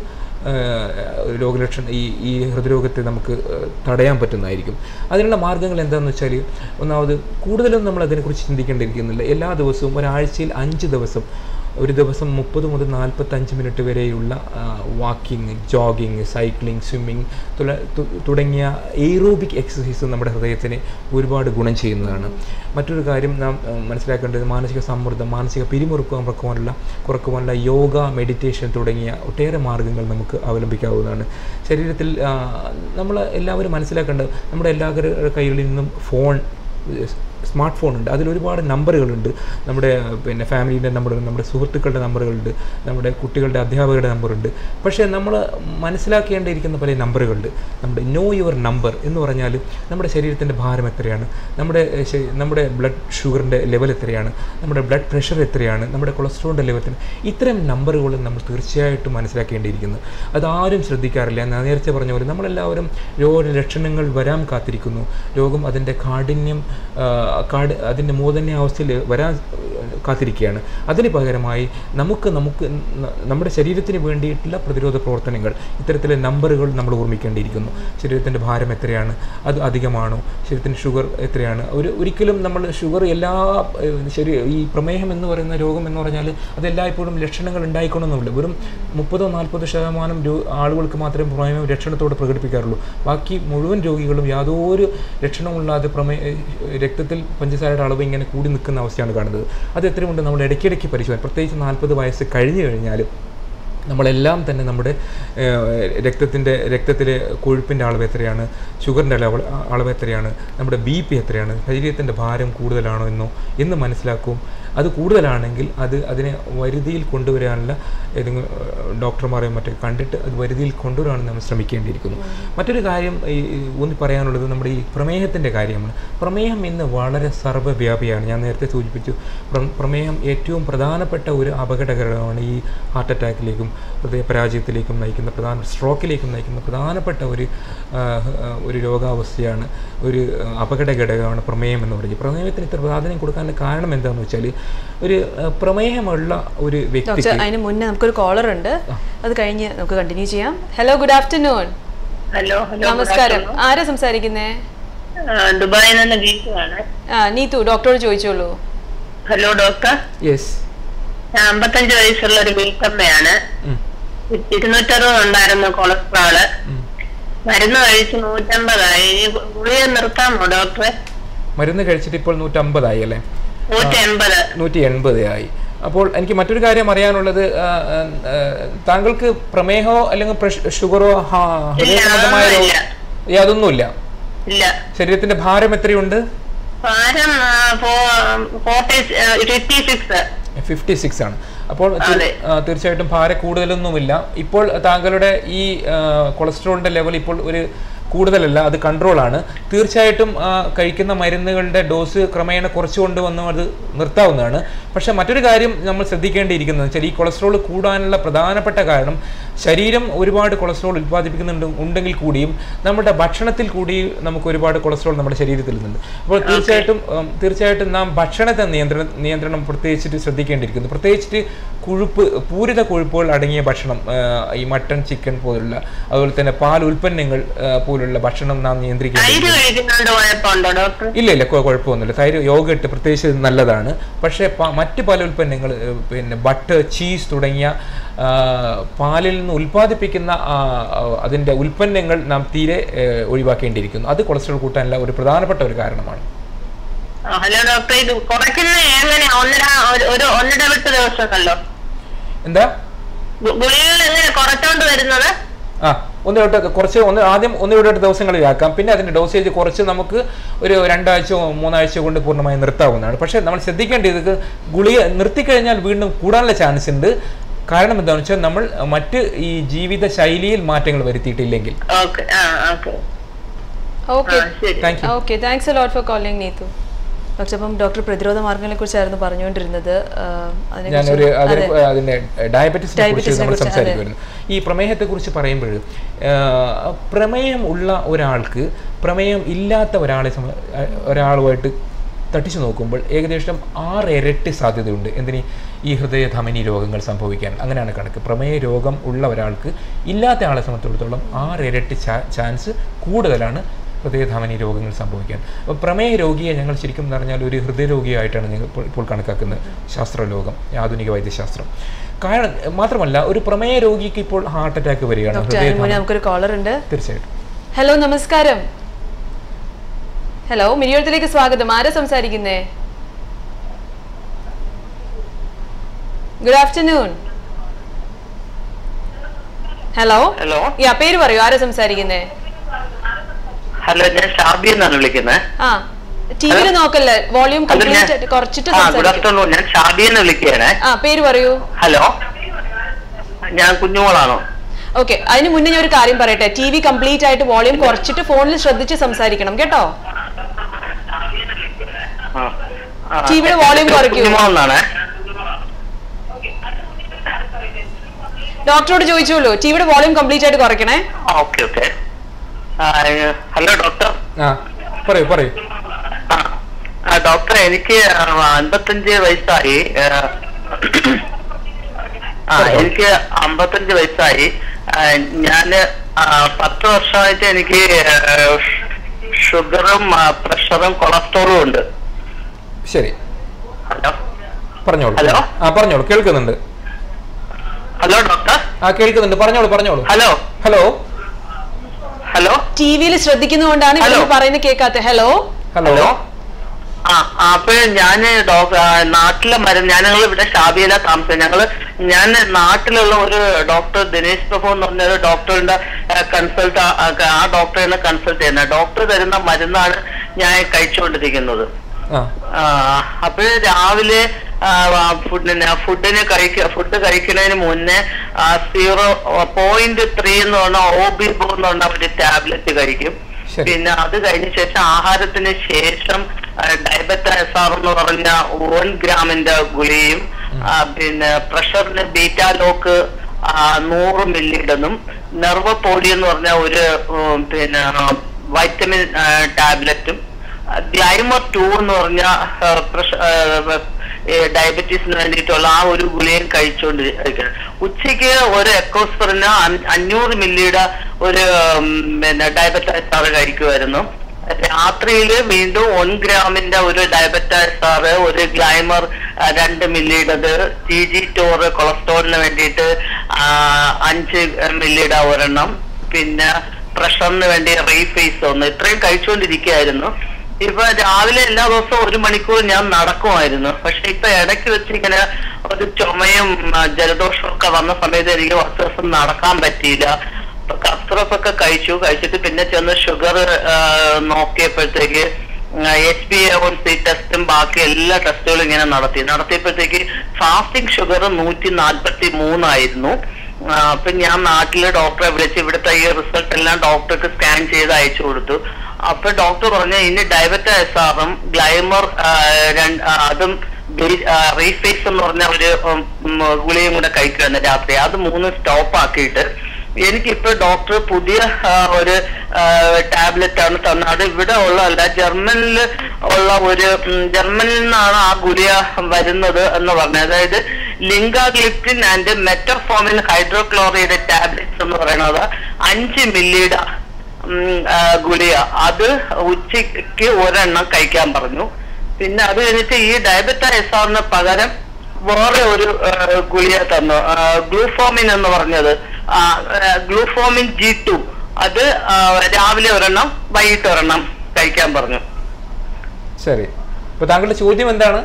ഏഹ് രോഗലക്ഷണം ഈ ഈ ഹൃദ്രോഗത്തെ നമുക്ക് ഏഹ് തടയാൻ പറ്റുന്നതായിരിക്കും അതിനുള്ള മാർഗ്ഗങ്ങൾ എന്താണെന്ന് വെച്ചാൽ ഒന്നാമത് കൂടുതലും നമ്മൾ അതിനെക്കുറിച്ച് ചിന്തിക്കേണ്ടിയിരിക്കുന്നില്ല എല്ലാ ദിവസവും ഒരാഴ്ചയിൽ അഞ്ച് ദിവസം ഒരു ദിവസം മുപ്പത് മുതൽ നാൽപ്പത്തഞ്ച് മിനിറ്റ് വരെയുള്ള വാക്കിംഗ് ജോഗിങ് സൈക്ലിംഗ് സ്വിമ്മിങ് തുടങ്ങിയ എയ്റോബിക് എക്സസൈസ് നമ്മുടെ ഹൃദയത്തിന് ഒരുപാട് ഗുണം ചെയ്യുന്നതാണ് മറ്റൊരു കാര്യം നാം ആ, മനസ്സിലാക്കേണ്ടത് മാനസിക സമ്മർദ്ദം മാനസിക പിരിമുറുക്കം കുറക്കുവാനുള്ള കുറക്കുവാനുള്ള യോഗ മെഡിറ്റേഷൻ തുടങ്ങിയ ഒട്ടേറെ മാർഗ്ഗങ്ങൾ നമുക്ക് അവലംബിക്കാവുന്നതാണ് ശരീരത്തിൽ നമ്മൾ എല്ലാവരും മനസ്സിലാക്കേണ്ടത് നമ്മുടെ എല്ലാവരുടെ കയ്യിൽ നിന്നും ഫോൺ സ്മാർട്ട് ഫോൺ ഉണ്ട് അതിൽ ഒരുപാട് നമ്പറുകളുണ്ട് നമ്മുടെ പിന്നെ ഫാമിലീൻ്റെ നമ്പറുണ്ട് നമ്മുടെ സുഹൃത്തുക്കളുടെ നമ്പറുകളുണ്ട് നമ്മുടെ കുട്ടികളുടെ അധ്യാപകരുടെ നമ്പറുണ്ട് പക്ഷേ നമ്മൾ മനസ്സിലാക്കേണ്ടിയിരിക്കുന്ന പല നമ്പറുകളുണ്ട് നമ്മുടെ നോ യുവർ നമ്പർ എന്ന് പറഞ്ഞാൽ നമ്മുടെ ശരീരത്തിൻ്റെ ഭാരം എത്രയാണ് നമ്മുടെ ഏഹ്, ശ- നമ്മുടെ ബ്ലഡ് ഷുഗറിൻ്റെ ലെവൽ എത്രയാണ് നമ്മുടെ ബ്ലഡ് പ്രഷർ എത്രയാണ് നമ്മുടെ കൊളസ്ട്രോളിൻ്റെ ലെവൽ എത്രയാണ് ഇത്തരം നമ്പറുകൾ നമ്മൾ തീർച്ചയായിട്ടും മനസ്സിലാക്കേണ്ടിയിരിക്കുന്നു അതാരും ശ്രദ്ധിക്കാറില്ല ഞാൻ നേരത്തെ പറഞ്ഞ പോലെ നമ്മളെല്ലാവരും രോഗലക്ഷണങ്ങൾ വരാൻ കാത്തിരിക്കുന്നു രോഗം അതിൻ്റെ കാഠിന്യം ആ, കാട് അതിൻ്റെ മൂർധന്യാവസ്ഥയിൽ വരാൻ ആ, കാത്തിരിക്കുകയാണ് അതിന് പകരമായി നമുക്ക് നമുക്ക് ന- നമ്മുടെ ശരീരത്തിന് വേണ്ടിയിട്ടുള്ള പ്രതിരോധ പ്രവർത്തനങ്ങൾ ഇത്തരത്തിലെ നമ്പറുകൾ നമ്മൾ ഓർമ്മിക്കേണ്ടിയിരിക്കുന്നു ശരീരത്തിൻ്റെ ഭാരം എത്രയാണ് അത് അധികമാണോ ശരീരത്തിൻ്റെ ഷുഗർ എത്രയാണ് ഒരു ഒരിക്കലും നമ്മൾ ഷുഗർ എല്ലാ ഏഹ്, ശരി ഈ പ്രമേഹം എന്ന് പറയുന്ന രോഗം എന്ന് പറഞ്ഞാൽ അത് എല്ലായ്പ്പോഴും ലക്ഷണങ്ങൾ ഉണ്ടായിക്കൊള്ളണമെന്നില്ല വെറും മുപ്പതോ നാൽപ്പതോ ശതമാനം രോ- ആളുകൾക്ക് മാത്രമേ പ്രമേഹം ലക്ഷണത്തോടെ പ്രകടിപ്പിക്കാറുള്ളൂ ബാക്കി മുഴുവൻ രോഗികളും യാതൊരു ലക്ഷണമില്ലാതെ പ്രമേ ഏഹ് രക്തത്തിൽ പഞ്ചസാരയുടെ അളവ് ഇങ്ങനെ കൂടി നിൽക്കുന്ന അവസ്ഥയാണ് കാണുന്നത് അത് എത്രയുണ്ട് നമ്മൾ ഇടയ്ക്കിടയ്ക്ക് പരിശോധന പ്രത്യേകിച്ച് നാൽപ്പത് വയസ്സ് കഴിഞ്ഞു കഴിഞ്ഞാൽ നമ്മളെല്ലാം തന്നെ നമ്മുടെ രക്തത്തിൻ്റെ രക്തത്തിലെ കൊഴുപ്പിൻ്റെ അളവ് എത്രയാണ് ഷുഗറിൻ്റെ അളവ് അളവ് എത്രയാണ് നമ്മുടെ ബി പി എത്രയാണ് ശരീരത്തിൻ്റെ ഭാരം കൂടുതലാണോ എന്നോ എന്ന് മനസ്സിലാക്കും അത് കൂടുതലാണെങ്കിൽ അത് അതിനെ വരുതിയിൽ കൊണ്ടുവരാനുള്ള ഏതെങ്കിലും ഏഹ്, ഡോക്ടർമാരെയോ മറ്റോ കണ്ടിട്ട് അത് വരുതിയിൽ കൊണ്ടുവരാൻ നമ്മൾ ശ്രമിക്കേണ്ടിയിരിക്കുന്നു മറ്റൊരു കാര്യം ഈ ഈ ഊന്നി പറയാനുള്ളത് നമ്മുടെ ഈ പ്രമേഹത്തിൻ്റെ കാര്യമാണ് പ്രമേഹം ഇന്ന് വളരെ സർവ്വവ്യാപിയാണ് ഞാൻ നേരത്തെ സൂചിപ്പിച്ചു പ്ര- പ്രമേഹം ഏറ്റവും പ്രധാനപ്പെട്ട ഒരു അപകടകരമാണ് ഈ ഹാർട്ട് അറ്റാക്കിലേക്കും ഹൃദയപരാജയത്തിലേക്കും നയിക്കുന്ന പ്രധാന സ്ട്രോക്കിലേക്കും നയിക്കുന്ന പ്രധാനപ്പെട്ട ഒരു ആ, ആ, ഒരു രോഗാവസ്ഥയാണ് ഒരു ആ, അപകട ഘടകമാണ് പ്രമേയം എന്ന് പറയുന്നത് പ്രമേഹത്തിന് ഇത്ര പ്രാധാന്യം കൊടുക്കാനുള്ള കാരണം എന്താണെന്ന് വെച്ചാൽ ഒരു ആ, പ്രമേഹമുള്ള ഒരു ഡോക്ടർ വ്യക്തിക്ക് അതിന് മുന്നേ നമുക്കൊരു കോളർ ഉണ്ട് അത് കഴിഞ്ഞ് നമുക്ക് കണ്ടിന്യൂ ചെയ്യാം hello good afternoon hello hello നമസ്കാരം ആരാ സംസാരിക്കുന്നേ ദുബായിൽ നിന്ന് ഗീതയാണ് ആ നീതു ഡോക്ടറോട് ചോദിച്ചോളൂ ഹലോ ഡോക്ടർ യെസ് ഞാൻ അമ്പത്തഞ്ച് വയസ്സുള്ള ഒരു വീട്ടമ്മയാണ് ഇരുന്നൂറ്ററുപത് ഉണ്ടായിരുന്നു കൊളസ്ട്രോള് മരുന്ന് കഴിച്ച് നൂറ്റമ്പതായി ഇനി ഗു- ഗുളിക നിർത്താമോ ഡോക്ടറെ മരുന്ന് കഴിച്ചിട്ട് ഇപ്പോൾ നൂറ്റമ്പതായി അല്ലേ നൂറ്റി എൺപത് നൂറ്റി എൺപത് ആയി അപ്പോൾ എനിക്ക് മറ്റൊരു കാര്യം അറിയാനുള്ളത് ആ, ആ, ആ, താങ്കൾക്ക് പ്രമേഹമോ അല്ലെങ്കിൽ പ്രഷ്- ഷുഗറോ ഹാ- ഹൃദയ സംബന്ധമായ അതൊന്നും രോഗം യാതൊന്നുമില്ല ഇല്ല ശരീരത്തിന്റെ ഭാരം എത്രയുണ്ട് ഭാരം forty fifty six fifty six ആണ് അപ്പോൾ തീർ- അതെ. ആ, തീർച്ചയായിട്ടും ഭാരം കൂടുതലൊന്നുമില്ല ഇപ്പോൾ താങ്കളുടെ ഈ ആ, കൊളസ്ട്രോളിന്റെ ലെവൽ ഇപ്പോൾ ഒരു കൂടുതലല്ല അത് കൺട്രോളാണ് തീർച്ചയായിട്ടും ആ, കഴിക്കുന്ന മരുന്നുകളുടെ ഡോസ് ക്രമേണ കുറച്ചുകൊണ്ട് വന്ന് അത് നിർത്താവുന്നതാണ് പക്ഷേ മറ്റൊരു കാര്യം നമ്മൾ ശ്രദ്ധിക്കേണ്ടിയിരിക്കുന്നത് വെച്ചാൽ ഈ കൊളസ്ട്രോൾ കൂടാനുള്ള പ്രധാനപ്പെട്ട കാരണം ശരീരം ഒരുപാട് കൊളസ്ട്രോൾ ഉൽപ്പാദിപ്പിക്കുന്നുണ്ട് ഉണ്ടെങ്കിൽ കൂടിയും നമ്മുടെ ഭക്ഷണത്തിൽ കൂടി നമുക്ക് ഒരുപാട് കൊളസ്ട്രോൾ നമ്മുടെ ശരീരത്തിൽ നിന്നുണ്ട് അപ്പോൾ തീർച്ചയായിട്ടും ഉം, തീർച്ചയായിട്ടും നാം ഭക്ഷണത്തെ നിയന്ത്രണം നിയന്ത്രണം പ്രത്യേകിച്ചിട്ട് ശ്രദ്ധിക്കേണ്ടിയിരിക്കുന്നു പ്രത്യേകിച്ചിട്ട് കൊഴുപ്പ് പൂരിത കൊഴുപ്പുകൾ അടങ്ങിയ ഭക്ഷണം ആ, ഈ മട്ടൺ ചിക്കൻ പോലുള്ള അതുപോലെ തന്നെ പാൽ ഉൽപ്പന്നങ്ങൾ ആ, പോലുള്ള ഭക്ഷണം നാം നിയന്ത്രിക്കേണ്ടത് തൈര് കഴിക്കുന്നുണ്ട് കുഴപ്പമുണ്ടോ ഡോക്ടർ ഇല്ല ഇല്ല കൊ- കുഴപ്പമൊന്നുമില്ല തൈര് യോഗട്ട് പ്രത്യേകിച്ച് ഇത് നല്ലതാണ് പക്ഷേ പ- മറ്റ് പല ഉൽപ്പന്നങ്ങൾ ഏഹ്, പിന്നെ ബട്ടർ ചീസ് തുടങ്ങിയ ആ, പാലിൽ നിന്ന് ഉൽപ്പാദിപ്പിക്കുന്ന ആ, ആ, അതിൻ്റെ ഉൽപ്പന്നങ്ങൾ നാം തീരെ ഏഹ്, ഒഴിവാക്കേണ്ടിയിരിക്കുന്നു അത് കൊളസ്ട്രോൾ കൂട്ടാനുള്ള ഒരു പ്രധാനപ്പെട്ട ഒരു കാരണമാണ് ആ, ഹലോ ഡോക്ടർ ഇത് കുറയ്ക്കുന്ന എങ്ങനെ ഒന്നര ഒരു- ഒരു ഒന്നര വിട്ട് ദിവസമല്ലോ എന്താ ഗു- ഗുളികകൾ എങ്ങനെ കുറച്ചോണ്ട് വരുന്നത് ആ ഒന്ന് തൊട്ട് കുറച്ച് ഒന്ന് ആദ്യം ഒന്ന് തൊട്ട് ദിവസങ്ങളിലാക്കാം പിന്നെ അതിൻ്റെ ഡോസേജ് കുറച്ച് നമുക്ക് ഒരു രണ്ടാഴ്ച മൂന്നാഴ്ച കൊണ്ട് പൂർണ്ണമായി നിർത്താവുന്നതാണ് പക്ഷേ നമ്മൾ ശ്രദ്ധിക്കേണ്ടത് ഇത് ഗുളിക നിർത്തിക്കഴിഞ്ഞാൽ വീണ്ടും കൂടാനുള്ള ചാൻസ് ഉണ്ട് കാരണം എന്താണെന്ന് വെച്ചാൽ നമ്മൾ മറ്റ് ഈ ജീവിത ശൈലിയിൽ മാറ്റങ്ങൾ വരുത്തിയിട്ടില്ലെങ്കിൽ ഓക്കെ ആ ഓക്കെ ഓക്കെ ആ, ശരി. Thank you okay thanks a lot for calling Neethu പക്ഷെ അപ്പം ഡോക്ടർ പ്രതിരോധ മാർഗങ്ങളെ കുറിച്ചായിരുന്നു പറഞ്ഞുകൊണ്ടിരുന്നത് ആ, അതിനെക്കുറിച്ച് ഞാനൊരു അതിനെ അതെ. അതിന്റെ ഡയബറ്റീസിനെ കുറിച്ച് ഡയബറ്റീസിനെ നമ്മൾ കുറിച്ച്, അതെ. സംസാരിക്കുമായിരുന്നു ഈ പ്രമേഹത്തെ കുറിച്ച് പറയുമ്പോൾ പ്രമേയം ഉള്ള ഒരാൾക്ക് പ്രമേയം ഇല്ലാത്ത ഒരാളെ സമ- ആ, ഒരാളുമായിട്ട് തട്ടിച്ചു നോക്കുമ്പോൾ ഏകദേശം ആറ് ഇരട്ടി സാധ്യതയുണ്ട് എന്തിന് ഈ ഹൃദയധമനി രോഗങ്ങൾ സംഭവിക്കാൻ അങ്ങനെയാണ് കണക്ക് പ്രമേയ രോഗം ഉള്ള ഒരാൾക്ക് ഇല്ലാത്ത ആളെ സംബന്ധിച്ചിടത്തോളം ആറ് ഇരട്ടി ചാ- ചാൻസ് കൂടുതലാണ് ഹൃദയധമനി രോഗങ്ങൾ സംഭവിക്കാൻ അപ്പോൾ പ്രമേയ രോഗിയെ ഞങ്ങൾ ശരിക്കും എന്ന് പറഞ്ഞാൽ ഒരു ഹൃദയരോഗിയായിട്ടാണ് ഞങ്ങൾ ഇപ്പോൾ ഇപ്പോൾ കണക്കാക്കുന്നത് ശാസ്ത്രലോകം ആധുനിക വൈദ്യശാസ്ത്രം കാരണം മാത്രമല്ല ഒരു പ്രമേയ രോഗിക്ക് ഇപ്പോൾ ഹാർട്ട് അറ്റാക്ക് വരികയാണ് ഡോക്ടർ അതിന് മുന്നേ ഹൃദയധമനി നമുക്കൊരു കോളർ ഉണ്ട് തീർച്ചയായിട്ടും ഹലോ നമസ്കാരം ഹലോ മിനിയോളത്തിലേക്ക് സ്വാഗതം ആരാ സംസാരിക്കുന്നേ good afternoon hello hello yeah പേര് പറയൂ ആരാ സംസാരിക്കുന്നേ ഹലോ ഞാൻ ഷാബി എന്നാണ് വിളിക്കുന്നത് ആ ടി വിയിൽ നോക്കല്ലേ വോളിയൂം ഹലോ ഞാൻ കംപ്ലീറ്റ് കുറച്ചിട്ട് ആ ഗുഡ് സംസാരിക്കും ആഫ്റ്റർനൂൺ ഞാൻ ഷാബി എന്ന് വിളിക്കുകയാണ് ആ പേര് പറയൂ ഹലോ ഞാൻ കുഞ്ഞുമോളാണോ ഓക്കെ അതിന് മുന്നേ ഞാൻ ഒരു കാര്യം പറയട്ടെ ടി വി കംപ്ലീറ്റ് ആയിട്ട് വോളിയൂം കുറച്ചിട്ട് ഫോണിൽ ശ്രദ്ധിച്ച് സംസാരിക്കണം കേട്ടോ ആ. ആ, ടിവിയുടെ volume കുറയ്ക്കൂ. കുഞ്ഞുമോളെന്നാണ് ഡോക്ടറോട് ചോദിച്ചോളൂ ടിവിയുടെ വോളിയൂം കംപ്ലീറ്റ് ആയിട്ട് കുറയ്ക്കണേ ഓക്കെ ഓക്കെ ഹലോ ഡോക്ടർ ആ പറയൂ പറയൂ ആ, ആ, ഡോക്ടർ എനിക്ക് അൻപത്തഞ്ച് വയസ്സായി ആ, ആ എനിക്ക് അമ്പത്തഞ്ച് വയസ്സായി ആ, ഞാന് ആ, പത്ത് വർഷമായിട്ട് എനിക്ക് ആ, ഷുഗറും ആ, പ്രഷറും കൊളസ്ട്രോളും ഉണ്ട് ശരി ഹലോ പറഞ്ഞോളൂ ഹലോ? ആ പറഞ്ഞോളൂ കേൾക്കുന്നുണ്ട് ഹലോ ഡോക്ടർ ആ കേൾക്കുന്നുണ്ട് പറഞ്ഞോളൂ പറഞ്ഞോളൂ ഹലോ ഹലോ ഹലോ ടി വിയിൽ ശ്രദ്ധിക്കുന്നതുകൊണ്ടാണ് ഹലോ. ഇവർ പറയുന്നത് കേൾക്കാത്ത ഹലോ ഹലോ ഹലോ ആ ആ, അപ്പൊ ഞാന് ഡോക്ടർ നാട്ടിലെ മരുന്ന് ഞാൻ ഞങ്ങൾ ഇവിടെ ഷാബിയില താമസം ഞങ്ങള് ഞാൻ നാട്ടിലുള്ള ഒരു ഡോക്ടർ ദിനേശ് പ്രഭു എന്ന് പറഞ്ഞ ഒരു ഡോക്ടറിന്റെ കൺസൾട്ട് ആ ഡോക്ടറിനെ കൺസൾട്ട് ചെയ്യുന്നത് ഡോക്ടർ തരുന്ന മരുന്നാണ് ഞാൻ കഴിച്ചുകൊണ്ടിരിക്കുന്നത് ആ ആ, അപ്പോഴ് രാവിലെ ഫുഡിന് ഫുഡിന് കഴിക്ക ഫുഡ് കഴിക്കുന്നതിന് മുന്നേ സീറോ പോയിന്റ് ത്രീ എന്ന് പറഞ്ഞ ഓബിബോ എന്ന് പറഞ്ഞ ഒരു ടാബ്ലറ്റ് കഴിക്കും ശരി. പിന്നെ അത് കഴിഞ്ഞ ശേഷം ആഹാരത്തിന് ശേഷം ഡയബറ്റൈസ് ആർ എന്ന് പറഞ്ഞ വൺ ഗ്രാമിന്റെ ഗുളിയും ആ, പിന്നെ പ്രഷറിന് ബീറ്റാലോക്ക് നൂറ് മില്ലിയുടെന്നും നെർവ പോളി എന്ന് പറഞ്ഞ ഒരു ഉം, പിന്നെ വൈറ്റമിൻ ടാബ്ലറ്റും ഗ്ലൈമർ ടു എന്ന് പറഞ്ഞ ഡയബറ്റീസിന് വേണ്ടിയിട്ടുള്ള ആ ഒരു ഗുളികയും കഴിച്ചുകൊണ്ട് ഇരിക്കണം ഉച്ചയ്ക്ക് ഒരു എക്കോസ്ഫറിന് അഞ്ഞൂറ് മില്ലിയുടെ ഒരു ഉം, പിന്നെ ഡയബറ്റൈസാറ് കഴിക്കുമായിരുന്നു രാത്രിയിൽ വീണ്ടും വൺ ഗ്രാമിന്റെ ഒരു ഡയബറ്റൈസാറ് ഒരു ഗ്ലൈമർ ആ, രണ്ട് മില്ലിയുടേത് ടി ജി ടോറ് കൊളസ്ട്രോളിന് വേണ്ടിയിട്ട് ആ, അഞ്ച് മില്ലിയുടെ ഒരെണ്ണം പിന്നെ പ്രഷറിന് വേണ്ടി റീഫേസ് ഒന്ന് ഇത്രയും കഴിച്ചുകൊണ്ടിരിക്കുകയായിരുന്നു ഇപ്പൊ രാവിലെ എല്ലാ ദിവസവും ഒരു മണിക്കൂർ ഞാൻ നടക്കുമായിരുന്നു പക്ഷെ ഇപ്പൊ ഇടയ്ക്ക് വെച്ച് ഇങ്ങനെ ഒരു ചുമയും ആ, ജലദോഷവും ഒക്കെ വന്ന സമയത്ത് എനിക്ക് കുറച്ച് ദിവസം നടക്കാൻ പറ്റിയില്ല അപ്പൊ കസ്ത്രഫ് ഒക്കെ കഴിച്ചു കഴിച്ചിട്ട് പിന്നെ ചെന്ന് ഷുഗർ നോക്കിയപ്പോഴത്തേക്ക് H B A one C ടെസ്റ്റും ബാക്കി എല്ലാ ടെസ്റ്റുകളും ഇങ്ങനെ നടത്തി നടത്തിയപ്പോഴത്തേക്ക് ഫാസ്റ്റിംഗ് ഷുഗർ നൂറ്റി നാൽപ്പത്തി മൂന്നായിരുന്നു ആ, അപ്പൊ ഞാൻ നാട്ടിലെ ഡോക്ടറെ വിളിച്ച് ഇവിടുത്തെ ഈ റിസൾട്ട് എല്ലാം ഡോക്ടർക്ക് സ്കാൻ ചെയ്ത് അയച്ചു കൊടുത്തു അപ്പൊ ഡോക്ടർ പറഞ്ഞു ഇനി ഡയബറ്റൈസ് ആറും ഗ്ലൈമർ ആ, രണ്ട് ആ, അതും റീഫേസ് എന്ന് പറഞ്ഞ ഒരു ഉം, ഉം, ഗുളികയും കൂടെ കഴിക്കുമായിരുന്നു രാത്രി അത് മൂന്ന് സ്റ്റോപ്പ് ആക്കിയിട്ട് എനിക്കിപ്പോ ഡോക്ടർ പുതിയ ആ, ഒരു ടാബ്ലറ്റ് ആണ് തന്നത് ഇവിടെ ഉള്ളതല്ല ജർമ്മനിൽ ഉള്ള ഒരു ഉം, ജർമ്മനിൽ നിന്നാണ് ആ ഗുളിക വരുന്നത് എന്ന് പറഞ്ഞത് അതായത് linagliptin and metformin hydrochloride tablets എന്ന് പറയുന്നത് അഞ്ച് മില്ലിയുടെ ഉം, ആ, ഗുളിക അത് ഉച്ചയ്ക്ക് ഒരെണ്ണം കഴിക്കാൻ പറഞ്ഞു പിന്നെ അത് കഴിഞ്ഞിട്ട് ഈ ഡയബറ്റൈസാറിന് പകരം വേറെ ഒരു ആ, ഗുളിക തന്നു ആ, ഗ്ലൂഫോമിൻ എന്ന് പറഞ്ഞത് ആ, ആ, ഗ്ലൂഫോമിൻ ജി ടു അത് ആ, രാവിലെ ഒരെണ്ണം വൈകിട്ട് ഒരെണ്ണം കഴിക്കാൻ പറഞ്ഞു ശരി അപ്പോൾ താങ്കളുടെ ചോദ്യം എന്താണ്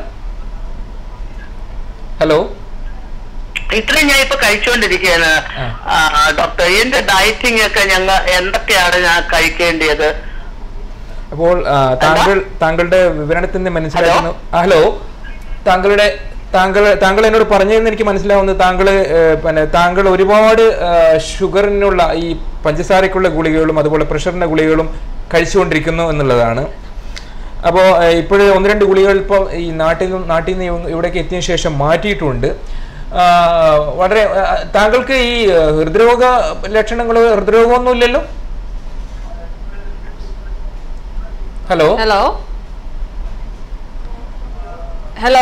ഹലോ ഇത്രയും ഞാൻ ഇപ്പൊ കഴിച്ചുകൊണ്ടിരിക്കുകയാണ് ആ. ആ, ഡോക്ടർ എന്റെ ഡയറ്റിംഗ് ഒക്കെ ഞങ്ങൾ എന്തൊക്കെയാണ് ഞാൻ കഴിക്കേണ്ടത് അപ്പോൾ ആ, താങ്കൾ താങ്കളുടെ വിവരണത്തിൽ നിന്ന് മനസ്സിലാക്കുന്നു ആ, ഹലോ താങ്കളുടെ താങ്കൾ താങ്കൾ എന്നോട് പറഞ്ഞതെന്ന് എനിക്ക് മനസ്സിലാവുന്നത് താങ്കൾ ഏഹ്, പിന്നെ താങ്കൾ ഒരുപാട് ആ, ഷുഗറിനുള്ള ഈ പഞ്ചസാരയ്ക്കുള്ള ഗുളികകളും അതുപോലെ പ്രഷറിന്റെ ഗുളികകളും കഴിച്ചുകൊണ്ടിരിക്കുന്നു എന്നുള്ളതാണ് അപ്പോൾ ഇപ്പോഴ് ഒന്ന് രണ്ട് ഗുളികൾ ഇപ്പോൾ ഈ നാട്ടിൽ നിന്നും നാട്ടിൽ നിന്ന് ഇവ- ഇവിടേക്ക് എത്തിയ ശേഷം മാറ്റിയിട്ടുണ്ട് ആ, വളരെ ആ, താങ്കൾക്ക് ഈ ആ, ഹൃദ്രോഗ ലക്ഷണങ്ങളോ ഹൃദ്രോഗമൊന്നും ഇല്ലല്ലോ ഹലോ ഹലോ ഹലോ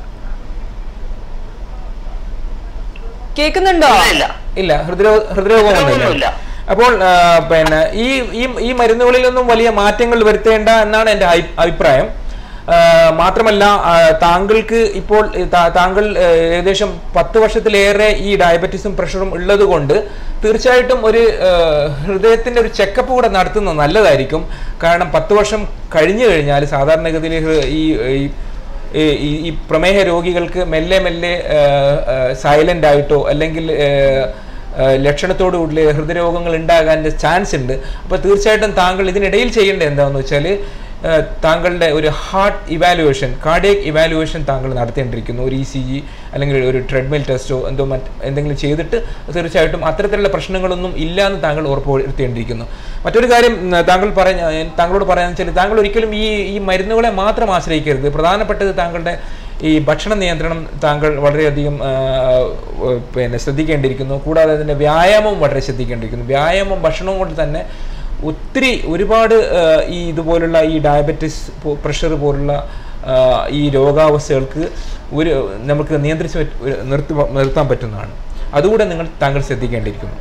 കേൾക്കുന്നുണ്ടോ ഇല്ല ഇല്ല ഹൃദ്രോ ഹൃദ്രോഗമൊന്നുമില്ല ഹൃദ്രോഗമൊന്നുമില്ല. അപ്പോൾ ആ, പിന്നെ ഈ ഈ ഈ മരുന്നുകളിലൊന്നും വലിയ മാറ്റങ്ങൾ വരുത്തേണ്ട എന്നാണ് എൻ്റെ അഭി- അഭിപ്രായം ആ, മാത്രമല്ല ആ, താങ്കൾക്ക് ഇപ്പോൾ ഈ താ- താങ്കൾ ആ, ഏകദേശം പത്ത് വർഷത്തിലേറെ ഈ ഡയബറ്റീസും പ്രഷറും ഉള്ളത് കൊണ്ട് തീർച്ചയായിട്ടും ഒരു ആ, ഹൃദയത്തിന്റെ ഒരു ചെക്കപ്പ് കൂടെ നടത്തുന്നത് നല്ലതായിരിക്കും കാരണം പത്ത് വർഷം കഴിഞ്ഞു കഴിഞ്ഞാൽ സാധാരണഗതിയിൽ ഹൃ- ഈ ഈ ഈ ഈ- ഈ പ്രമേഹ രോഗികൾക്ക് മെല്ലെ മെല്ലെ സൈലന്റ് ആയിട്ടോ അല്ലെങ്കിൽ ഏഹ്, ഏഹ്, ലക്ഷണത്തോടു കൂടി ഹൃദയരോഗങ്ങൾ ഉണ്ടാകാൻ ചാൻസ് ഉണ്ട് അപ്പോൾ തീർച്ചയായിട്ടും താങ്കൾ ഇതിനിടയിൽ ചെയ്യേണ്ടത് എന്താണെന്ന് വെച്ചാൽ താങ്കളുടെ ഒരു ഹാർട്ട് ഇവാലുവേഷൻ കാർഡിയക് ഇവാലുവേഷൻ താങ്കൾ നടത്തേണ്ടിയിരിക്കുന്നു ഒരു ഇ സി ജി അല്ലെങ്കിൽ ഒരു ട്രെഡ്മിൽ ടെസ്റ്റോ എന്തോ മറ്റ് എന്തെങ്കിലും ചെയ്തിട്ട് തീർച്ചയായിട്ടും അത്തരത്തിലുള്ള പ്രശ്നങ്ങളൊന്നും ഇല്ല എന്ന് താങ്കൾ ഉറപ്പുവരുത്തേണ്ടിയിരിക്കുന്നു മറ്റൊരു കാര്യം ഉം, താങ്കൾ പറഞ്ഞ താങ്കളോട് പറയാന്ന് വെച്ചാൽ താങ്കൾ ഒരിക്കലും ഈ ഈ മരുന്നുകളെ മാത്രം ആശ്രയിക്കരുത് പ്രധാനപ്പെട്ടത് താങ്കളുടെ ഈ ഭക്ഷണ നിയന്ത്രണം താങ്കൾ വളരെയധികം ആ, ആ, പിന്നെ ശ്രദ്ധിക്കേണ്ടിയിരിക്കുന്നു കൂടാതെ അതിൻ്റെ വ്യായാമവും വളരെ ശ്രദ്ധിക്കേണ്ടിയിരിക്കുന്നു വ്യായാമം ഭക്ഷണവും കൊണ്ട് തന്നെ ഒത്തിരി ഒരുപാട് ആ, ഈ ഇതുപോലുള്ള ഈ ഡയബറ്റിസ് പ്രഷർ പോലുള്ള ആ, ഈ രോഗാവസ്ഥകൾക്ക് ഒരു നമുക്ക് നിയന്ത്രിച്ച് പറ്റ- ഒരു നിർത്തി നിർത്താൻ പറ്റുന്നതാണ് അതുകൂടെ നിങ്ങൾ താങ്കൾ ശ്രദ്ധിക്കേണ്ടിയിരിക്കുന്നു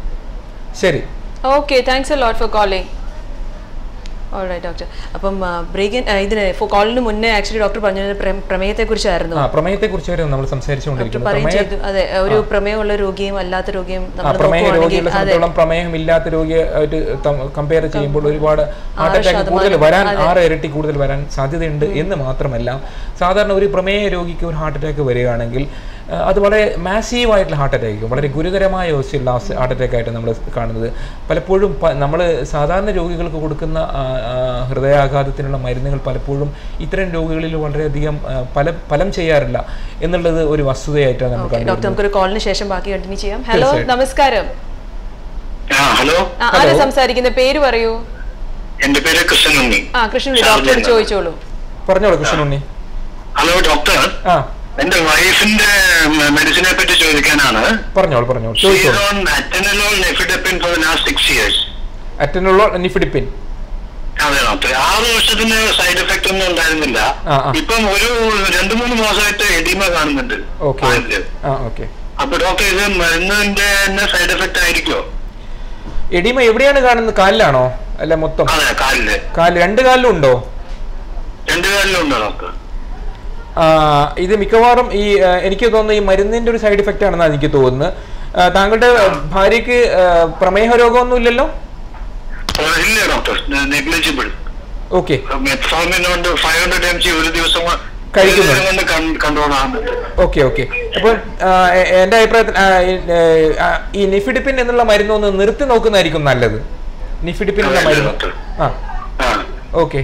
ശരി okay thanks a lot for calling alright doctor അപ്പം ബ്രേക്ക് ഇതിന് കോളിന് മുന്നേ ആക്ച്വലി ഡോക്ടർ പറഞ്ഞത് പ്രമേ- പ്രമേയത്തെക്കുറിച്ചായിരുന്നു ആ പ്രമേയത്തെക്കുറിച്ച് വരെ നമ്മൾ ഡോക്ടർ സംസാരിച്ചുകൊണ്ടിരിക്കുന്നു പറയും പ്രമേയ ചെയ്തു അതെ ഒരു പ്രമേയമുള്ള രോഗിയും അല്ലാത്ത രോഗിയും ആ നമ്മൾ പ്രമേഹ നോക്കുവാണെങ്കിൽ രോഗികളെ അതെ സംബന്ധിച്ചോളം പ്രമേഹം ഇല്ലാത്ത രോഗിയായിട്ട് കമ്പയർ ചെയ്യുമ്പോൾ ഒരുപാട് ഹാർട്ട് അറ്റാക്ക് ശതമാനം, കൂടുതൽ വരാൻ അതെ. ആറ് ഇരട്ടി കൂടുതൽ വരാൻ സാധ്യതയുണ്ട് എന്ന് മാത്രമല്ല സാധാരണ ഒരു പ്രമേഹ രോഗിക്ക് ഒരു ഹാർട്ട് അറ്റാക്ക് വരികയാണെങ്കിൽ ആ, അത് വളരെ മാസീവ് ആയിട്ടുള്ള ഹാർട്ട് അറ്റാക്ക് വളരെ ഗുരുതരമായ അവസ്ഥയുള്ള ഹാർട്ട് അറ്റാക്ക് ആയിട്ട് നമ്മൾ കാണുന്നത് പലപ്പോഴും നമ്മൾ സാധാരണ രോഗികൾക്ക് കൊടുക്കുന്ന ആ, ആ, ഹൃദയാഘാതത്തിനുള്ള മരുന്നുകൾ പലപ്പോഴും ഇത്തരം രോഗികളിൽ വളരെയധികം ആ, ഫല ഫലം ചെയ്യാറില്ല എന്നുള്ളത് ഒരു വസ്തുതയായിട്ടാണ് നമ്മൾ ഡോക്ടർ കണ്ടുവരുന്നത് നമുക്കൊരു കോളിന് ശേഷം ബാക്കി കണ്ടിന്യൂ ചെയ്യാം ഹലോ തീർച്ചയായിട്ടും. നമസ്കാരം ആ ഹലോ ആ, ആരാ സംസാരിക്കുന്ന പേര് പറയൂ എന്റെ പേര് കൃഷ്ണനുണ്ണി ആ കൃഷ്ണൻ ഡോക്ടറോട് ചോദിച്ചോളൂ പറഞ്ഞോളൂ കൃഷ്ണനുണ്ണി ഹലോ ഡോക്ടർ ആ എന്റെ വൈഫിന്റെ മെഡിസിനെ പറ്റി ചോദിക്കാനാണ് പറഞ്ഞോളൂ പറഞ്ഞോളൂ ചോദിച്ചോളൂ atenolol nifedipine for last six years അറ്റനുള്ള നിഫിഡിപ്പിൻ അതെ ഡോക്ടർ ആറ് വർഷത്തിന് സൈഡ് എഫക്ട് ഒന്നും ഉണ്ടായിരുന്നില്ല ആ, ആ. ഇപ്പം ഒരു രണ്ടു മൂന്ന് മാസമായിട്ട് എഡിമ കാണുന്നുണ്ട് ഓക്കെ കാലില്. ആ ഓക്കെ അപ്പൊ ഡോക്ടർ ഇത് മരുന്നിന്റെ തന്നെ സൈഡ് എഫക്ട് ആയിരിക്കോ എഡിമ എവിടെയാണ് കാണുന്നത് കാലിലാണോ അല്ല മൊത്തം അതെ കാലില് കാല് രണ്ട് കാലിലും ഉണ്ടോ രണ്ടു കാലിലും ഉണ്ടോ ഡോക്ടർ ആ, ഇത് മിക്കവാറും ഈ ആ, എനിക്ക് തോന്നുന്നു ഈ മരുന്നിന്റെ ഒരു സൈഡ് ഇഫക്റ്റ് ആണെന്നാണ് എനിക്ക് തോന്നുന്നത് ആ, താങ്കളുടെ ഭാര്യയ്ക്ക് ആ, പ്രമേഹ രോഗമൊന്നും ഇല്ലല്ലോ ഇല്ല ഡോക്ടർ നെഗ്ലിജിബിൾ ഓക്കെ മെറ്റ്ഫോമിൻ കൊണ്ട് ഫൈവ് ഹൺഡ്രഡ് എം ജി ഒരു ദിവസം കൊ- കഴിക്കുന്നു. ഒരു ദിവസം കൊണ്ട് കൺട്രോൾ ആകുന്നുണ്ട് ഓക്കെ ഓക്കെ അപ്പം ആ, എ- എൻ്റെ അഭിപ്രായത്തിൽ ആ, ഈ, ഏ, ആ, ഈ നിഫിഡിപ്പിൻ എന്നുള്ള മരുന്ന് ഒന്ന് നിർത്തി നോക്കുന്നതായിരിക്കും നല്ലത് നിഫിഡിപ്പിൻ എന്നുള്ള അതെ, മരുന്ന് ഡോക്ടർ. ആ ആ ഓക്കെ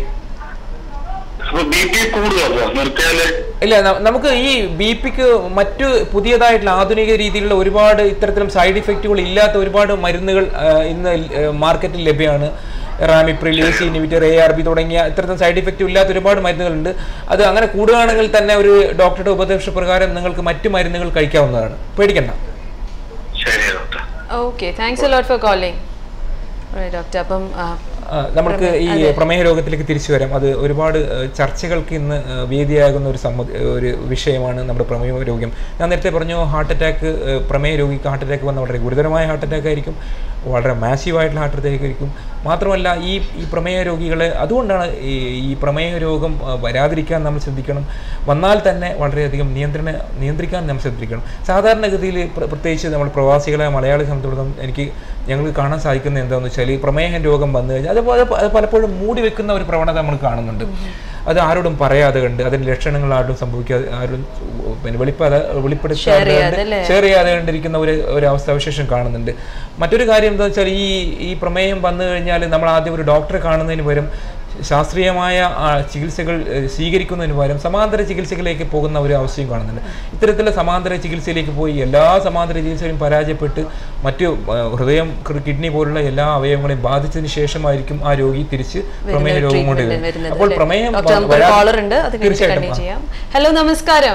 അപ്പൊ ബി പി കൂടുമോ അപ്പൊ നിർത്തിയാല് ഇല്ല ന- നമുക്ക് ഈ ബി പിക്ക് മറ്റു പുതിയതായിട്ടുള്ള ആധുനിക രീതിയിലുള്ള ഒരുപാട് ഇത്തരത്തിലും സൈഡ് ഇഫക്റ്റുകൾ ഇല്ലാത്ത ഒരുപാട് മരുന്നുകൾ ആ, ഇന്ന് ൽ- ആ, മാർക്കറ്റിൽ ലഭ്യമാണ് ramipril A C inhibitor A R B തുടങ്ങിയ ഇത്തരത്തിൽ സൈഡ് ഇഫക്റ്റ് ഇല്ലാത്ത ഒരുപാട് മരുന്നുകളുണ്ട് അത് അങ്ങനെ കൂടുകയാണെങ്കിൽ തന്നെ ഒരു ഡോക്ടറുടെ ഉപദേശപ്രകാരം നിങ്ങൾക്ക് മറ്റു മരുന്നുകൾ കഴിക്കാവുന്നതാണ് പേടിക്കണ്ട ശരി doctor okay thanks a lot for calling doctor അപ്പം ആ, ആ, നമുക്ക് ഈ പ്രമേഹ രോഗത്തിലേക്ക് തിരിച്ചു വരാം അത് ഒരുപാട് ആ, ചർച്ചകൾക്ക് ഇന്ന് ആ, വേദിയാകുന്ന ഒരു സമ്മ ഒരു വിഷയമാണ് നമ്മുടെ പ്രമേഹ രോഗം ഞാൻ നേരത്തെ പറഞ്ഞു ഹാർട്ട് അറ്റാക്ക് പ്രമേഹ രോഗിക്ക് ഹാർട്ട് അറ്റാക്ക് വന്ന വളരെ ഗുരുതരമായ ഹാർട്ട് അറ്റാക്ക് ആയിരിക്കും വളരെ മാസീവായിട്ടുള്ള ഹാർട്ട് അറ്റാക്ക് ആയിരിക്കും മാത്രമല്ല ഈ ഈ പ്രമേഹ രോഗികളെ അതുകൊണ്ടാണ് ഈ ഈ പ്രമേഹ രോഗം ആ, വരാതിരിക്കാൻ നമ്മൾ ശ്രദ്ധിക്കണം വന്നാൽ തന്നെ വളരെയധികം നിയന്ത്രണ നിയന്ത്രിക്കാൻ നമ്മൾ ശ്രദ്ധിക്കണം സാധാരണഗതിയിൽ പ്ര- പ്രത്യേകിച്ച് നമ്മൾ പ്രവാസികളെ മലയാളി സംബന്ധിച്ചിടത്തോളം എനിക്ക് ഞങ്ങൾക്ക് കാണാൻ സാധിക്കുന്നത് എന്താണെന്ന് വെച്ചാൽ ഈ പ്രമേഹ രോഗം വന്നു കഴിഞ്ഞാൽ അത് പല- അത് പലപ്പോഴും മൂടി വെക്കുന്ന ഒരു പ്രവണത നമ്മൾ കാണുന്നുണ്ട് അത് ആരോടും പറയാതെ കണ്ട് അതിൻ്റെ ലക്ഷണങ്ങൾ ആരോടും സംഭവിക്കാതെ ആരും പിന്നെ വെളിപ്പാതെ വെളിപ്പെടുത്താതെ ചെയ്യാതെ കണ്ട് അല്ലേ? ഷെയർ ചെയ്യാതെ കണ്ടിരിക്കുന്ന ഒരു ഒരു അവസ്ഥാവിശേഷം കാണുന്നുണ്ട് മറ്റൊരു കാര്യം എന്താ വെച്ചാൽ ഈ ഈ പ്രമേയം വന്നു കഴിഞ്ഞാൽ നമ്മൾ ആദ്യം ഒരു ഡോക്ടറെ കാണുന്നതിന് പകരം ശാസ്ത്രീയമായ ആ, ചികിത്സകൾ ഏഹ്, സ്വീകരിക്കുന്നതിന് പകരം സമാന്തര ചികിത്സകളിലേക്ക് പോകുന്ന ഒരു അവസ്ഥയും കാണുന്നുണ്ട് ഇത്തരത്തിലുള്ള സമാന്തര ചികിത്സയിലേക്ക് പോയി എല്ലാ സമാന്തര ചികിത്സയും പരാജയപ്പെട്ട് മറ്റു ആ, ഹൃദയം കി- കിഡ്നി പോലുള്ള എല്ലാ അവയവങ്ങളെയും ബാധിച്ചതിന് ശേഷമായിരിക്കും ആ രോഗി തിരിച്ച് പ്രമേഹ വരുന്ന രോഗം കൊണ്ട് treatment വരുന്നത് വരുന്നത് അപ്പോൾ അല്ലേ? പ്രമേയം ഡോക്ടർ നമുക്ക് വരാ- കോളർ ഉണ്ട് അത് കഴിഞ്ഞിട്ട് തീർച്ചയായിട്ടും കണ്ടിന്യൂ ആ. ചെയ്യാം ഹലോ നമസ്കാരം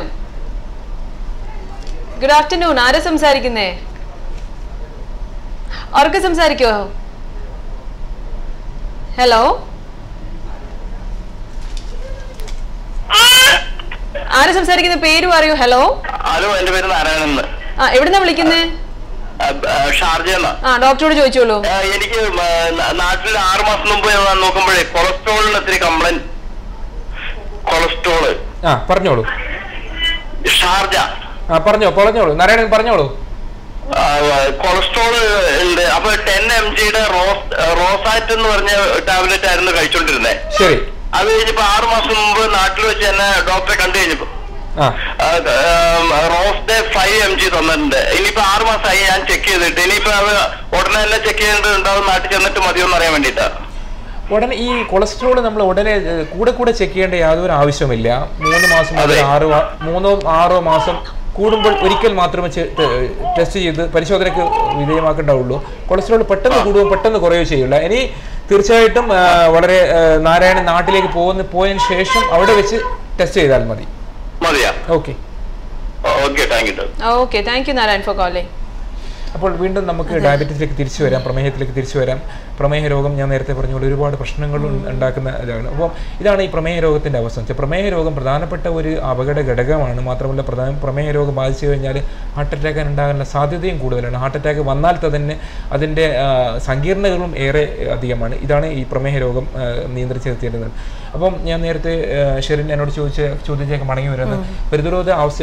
ഗുഡ് ആഫ്റ്റർനൂൺ ആരാ സംസാരിക്കുന്നേ അവർക്ക് സംസാരിക്കോ ഹലോ ആരാ സംസാരിക്കുന്ന പേര് പറയൂ ഹലോ ഹലോ എന്റെ പേര് നാരായണൻ എന്ന്. ആ എവിടുന്നാ വിളിക്കുന്നേ ആ, ആ, ഷാർജ എന്നാ ആ ഡോക്ടറോട് ചോദിച്ചോളൂ ആ, എനിക്ക് ഉം, ആ, ന- നാട്ടിൽ ആറ് മാസം മുമ്പ് ഞാൻ നോക്കുമ്പോഴേ കൊളസ്ട്രോളിന് ഒത്തിരി കംപ്ലൈന്റ് കൊളസ്ട്രോള് ആ പറഞ്ഞോളൂ ഷാർജ ആ പറഞ്ഞോ പറഞ്ഞോളൂ നാരായണൻ പറഞ്ഞോളൂ ആ, കൊളസ്ട്രോള് ഉണ്ട് അപ്പൊ ടെൻ എം ജിയുടെ റോസ് റോസാറ്റ് എന്ന് പറഞ്ഞ ടാബ്ലറ്റ് ആയിരുന്നു കഴിച്ചോണ്ടിരുന്നത് ശരി അത് കഴിഞ്ഞപ്പോ ആറ് മാസം മുമ്പ് നാട്ടിൽ വെച്ച് എന്നെ ഡോക്ടറെ കണ്ടു കഴിഞ്ഞപ്പോ ആ Rosday five M G തന്നിട്ടുണ്ട് ഇനിയിപ്പോ ആറ് മാസമായി ഞാൻ ചെക്ക് ചെയ്തിട്ട് ഇനിയിപ്പോ അത് ഉടനെ തന്നെ ചെക്ക് ചെയ്യേണ്ടതുണ്ടാവും നാട്ടിൽ ചെന്നിട്ട് മതിയോ എന്ന് അറിയാൻ വേണ്ടിട്ടാ ഉടനെ ഈ കൊളസ്ട്രോൾ നമ്മൾ ഉടനെ ഏഹ്, കൂടെ കൂടെ ചെക്ക് ചെയ്യേണ്ട യാതൊരു ആവശ്യമില്ല മൂന്ന് മാസം മുതൽ അതെ. ആറ് മാ- മൂന്നോ ആറോ മാസം കൂടുമ്പോൾ ഒരിക്കൽ മാത്രമേ ചെ- ടെ- ടെസ്റ്റ് ചെയ്ത് പരിശോധനയ്ക്ക് വിധേയമാക്കേണ്ടാവുള്ളൂ കൊളസ്ട്രോൾ പെട്ടെന്ന് കൂടുകയോ പെട്ടെന്ന് കുറയുകയോ ചെയ്യില്ല ഇനി തീർച്ചയായിട്ടും ആ, വളരെ ആ, നാരായണൻ നാട്ടിലേക്ക് പോകുന്ന പോയതിന് ശേഷം അവിടെ വെച്ച് ടെസ്റ്റ് ചെയ്താൽ മതി മതിയാ okay okay thank you okay thank you Narayan for calling അപ്പോൾ വീണ്ടും നമുക്ക് ഡയബറ്റീസിലേക്ക് തിരിച്ചു വരാം പ്രമേഹത്തിലേക്ക് തിരിച്ചു വരാം പ്രമേഹ രോഗം ഞാൻ നേരത്തെ പറഞ്ഞ പോലെ ഒരുപാട് പ്രശ്നങ്ങൾ ഉണ്ടാക്കുന്ന ഇതാണ് അപ്പോൾ ഇതാണ് ഈ പ്രമേഹ രോഗത്തിൻ്റെ അവസ്ഥ വെച്ചാൽ പ്രമേഹ രോഗം പ്രധാനപ്പെട്ട ഒരു അപകട ഘടകമാണ് മാത്രമല്ല പ്രധാന പ്രമേഹ രോഗം ബാധിച്ചു കഴിഞ്ഞാൽ ഹാർട്ട് അറ്റാക്ക് ഉണ്ടാകാനുള്ള സാധ്യതയും കൂടുതലാണ് ഹാർട്ട് അറ്റാക്ക് വന്നാൽ തന്നെ അതിൻ്റെ ആ, സങ്കീർണതകളും ഏറെ അധികമാണ് ഇതാണ് ഈ പ്രമേഹ രോഗം ആ, നിയന്ത്രിച്ച് നിർത്തിയിരുന്നത് അപ്പം ഞാൻ നേരത്തെ ആ, ഷെറിൻ എന്നോട് ചോദിച്ച ചോദ്യത്തിലേക്ക് മടങ്ങി വരുന്നത് പ്രതിരോധ അവസ്ഥ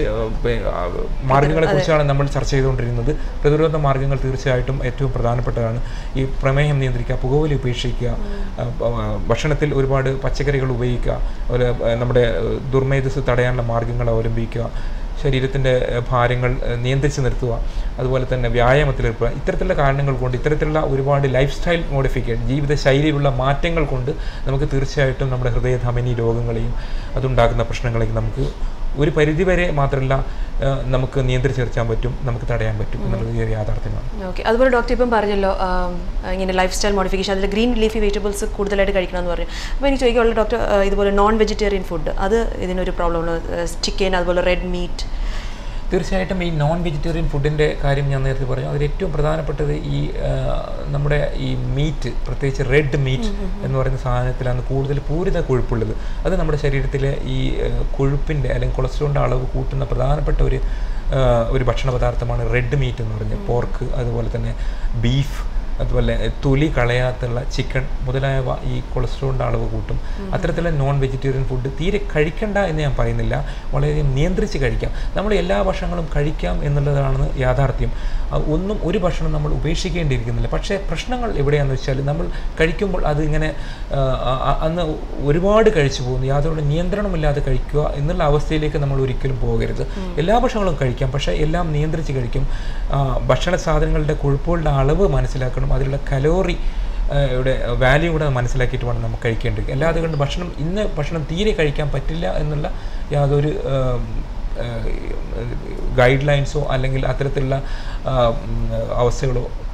മാർഗങ്ങളെ കുറിച്ചാണ് നമ്മൾ ചർച്ച ചെയ്തുകൊണ്ടിരുന്നത് പ്രതിരോധ മാർഗങ്ങൾ തീർച്ചയായിട്ടും ഏറ്റവും പ്രധാനപ്പെട്ടതാണ് ഈ പ്രമേഹം നിയന്ത്രിക്കുക പുകവലി ഉപേക്ഷിക്കുക ആ, പ- ആ, ഭക്ഷണത്തിൽ ഒരുപാട് പച്ചക്കറികൾ ഉപയോഗിക്കുക അതുപോലെ ആ, നമ്മുടെ ആ, ദുർമേധസ് തടയാനുള്ള മാർഗങ്ങൾ അവലംബിക്കുക ശരീരത്തിൻ്റെ ഭാരങ്ങൾ ഏഹ്, നിയന്ത്രിച്ച് നിർത്തുക അതുപോലെ തന്നെ വ്യായാമത്തിൽ ഏർപ്പെടുക ഇത്തരത്തിലുള്ള കാരണങ്ങൾ കൊണ്ട് ഇത്തരത്തിലുള്ള ഒരുപാട് ലൈഫ് സ്റ്റൈൽ മോഡിഫിക്കേഷൻ ജീവിതശൈലിയിലുള്ള മാറ്റങ്ങൾ കൊണ്ട് നമുക്ക് തീർച്ചയായിട്ടും നമ്മുടെ ഹൃദയധമനി രോഗങ്ങളെയും അതുണ്ടാക്കുന്ന പ്രശ്നങ്ങളെയും നമുക്ക് ഒരു പരിധിവരെ മാത്രമല്ല ഏഹ്, നമുക്ക് നിയന്ത്രിച്ച് നിർത്താൻ പറ്റും നമുക്ക് തടയാൻ പറ്റും എന്നുള്ളത് ഒരു യാഥാർത്ഥ്യമാണ് ഓക്കെ അതുപോലെ ഡോക്ടർ ഇപ്പം പറഞ്ഞല്ലോ ആം, ഇങ്ങനെ ലൈഫ് സ്റ്റൈൽ മോഡിഫിക്കേഷൻ അതിൽ ഗ്രീൻ ലീഫി വെജിറ്റബിൾസ് കൂടുതലായിട്ട് കഴിക്കണം എന്ന് പറഞ്ഞു അപ്പോൾ എനിക്ക് ചോദിക്കാനുള്ള ഡോക്ടർ ആ, ഇതുപോലെ നോൺ വെജിറ്റേറിയൻ ഫുഡ് അത് ഇതിനൊരു പ്രോബ്ലം ഉള്ള ചിക്കൻ അതുപോലെ റെഡ് മീറ്റ് തീർച്ചയായിട്ടും ഈ നോൺ വെജിറ്റേറിയൻ ഫുഡിൻ്റെ കാര്യം ഞാൻ നേരത്തെ പറഞ്ഞു അതിൽ ഏറ്റവും പ്രധാനപ്പെട്ടത് ഈ ആ, നമ്മുടെ ഈ മീറ്റ് പ്രത്യേകിച്ച് റെഡ് മീറ്റ് എന്ന് പറയുന്ന സാധനത്തിലാണ് കൂടുതൽ പൂരിത കൊഴുപ്പുള്ളത് അത് നമ്മുടെ ശരീരത്തിലെ ഈ ആ, കൊഴുപ്പിൻ്റെ അല്ലെങ്കിൽ കൊളസ്ട്രോളിൻ്റെ അളവ് കൂട്ടുന്ന പ്രധാനപ്പെട്ട ഒരു ആ, ഒരു ഭക്ഷണ പദാർത്ഥമാണ് റെഡ് മീറ്റ് എന്ന് പറഞ്ഞാൽ പോർക്ക് അതുപോലെ തന്നെ ബീഫ് അതുപോലെ തൊലി കളയാത്തുള്ള ചിക്കൻ മുതലായവ ഈ കൊളസ്ട്രോളിൻ്റെ അളവ് കൂട്ടും അത്തരത്തിലുള്ള നോൺ വെജിറ്റേറിയൻ ഫുഡ് തീരെ കഴിക്കണ്ട എന്ന് ഞാൻ പറയുന്നില്ല വളരെയധികം നിയന്ത്രിച്ച് കഴിക്കാം നമ്മൾ എല്ലാ ഭക്ഷണങ്ങളും കഴിക്കാം എന്നുള്ളതാണ് യാഥാർത്ഥ്യം ആ, ഒന്നും ഒരു ഭക്ഷണം നമ്മൾ ഉപേക്ഷിക്കേണ്ടിയിരിക്കുന്നില്ല പക്ഷേ പ്രശ്നങ്ങൾ എവിടെയാണെന്ന് വെച്ചാൽ നമ്മൾ കഴിക്കുമ്പോൾ അതിങ്ങനെ ആ, ആ, അന്ന് ഒരുപാട് കഴിച്ചു പോകുന്നു യാതൊരു നിയന്ത്രണമില്ലാതെ കഴിക്കുക എന്നുള്ള അവസ്ഥയിലേക്ക് നമ്മൾ ഒരിക്കലും പോകരുത് എല്ലാ ഭക്ഷണങ്ങളും കഴിക്കാം പക്ഷേ എല്ലാം നിയന്ത്രിച്ച് കഴിക്കും ആ, ഭക്ഷണ സാധനങ്ങളുടെ കൊഴുപ്പുകളുടെ അളവ് മനസ്സിലാക്കണം അതിലുള്ള കലോറി യുടെ വാല്യൂ കൂടെ മനസ്സിലാക്കിയിട്ട് വേണം നമുക്ക് കഴിക്കേണ്ടത് അല്ലാതെ കൊണ്ട് ഭക്ഷണം ഇന്ന് ഭക്ഷണം തീരെ കഴിക്കാൻ പറ്റില്ല എന്നുള്ള യാതൊരു ആം, ഗൈഡ് ലൈൻസോ അല്ലെങ്കിൽ അത്തരത്തിലുള്ള ആ, ഉം, അവസ്ഥകളോ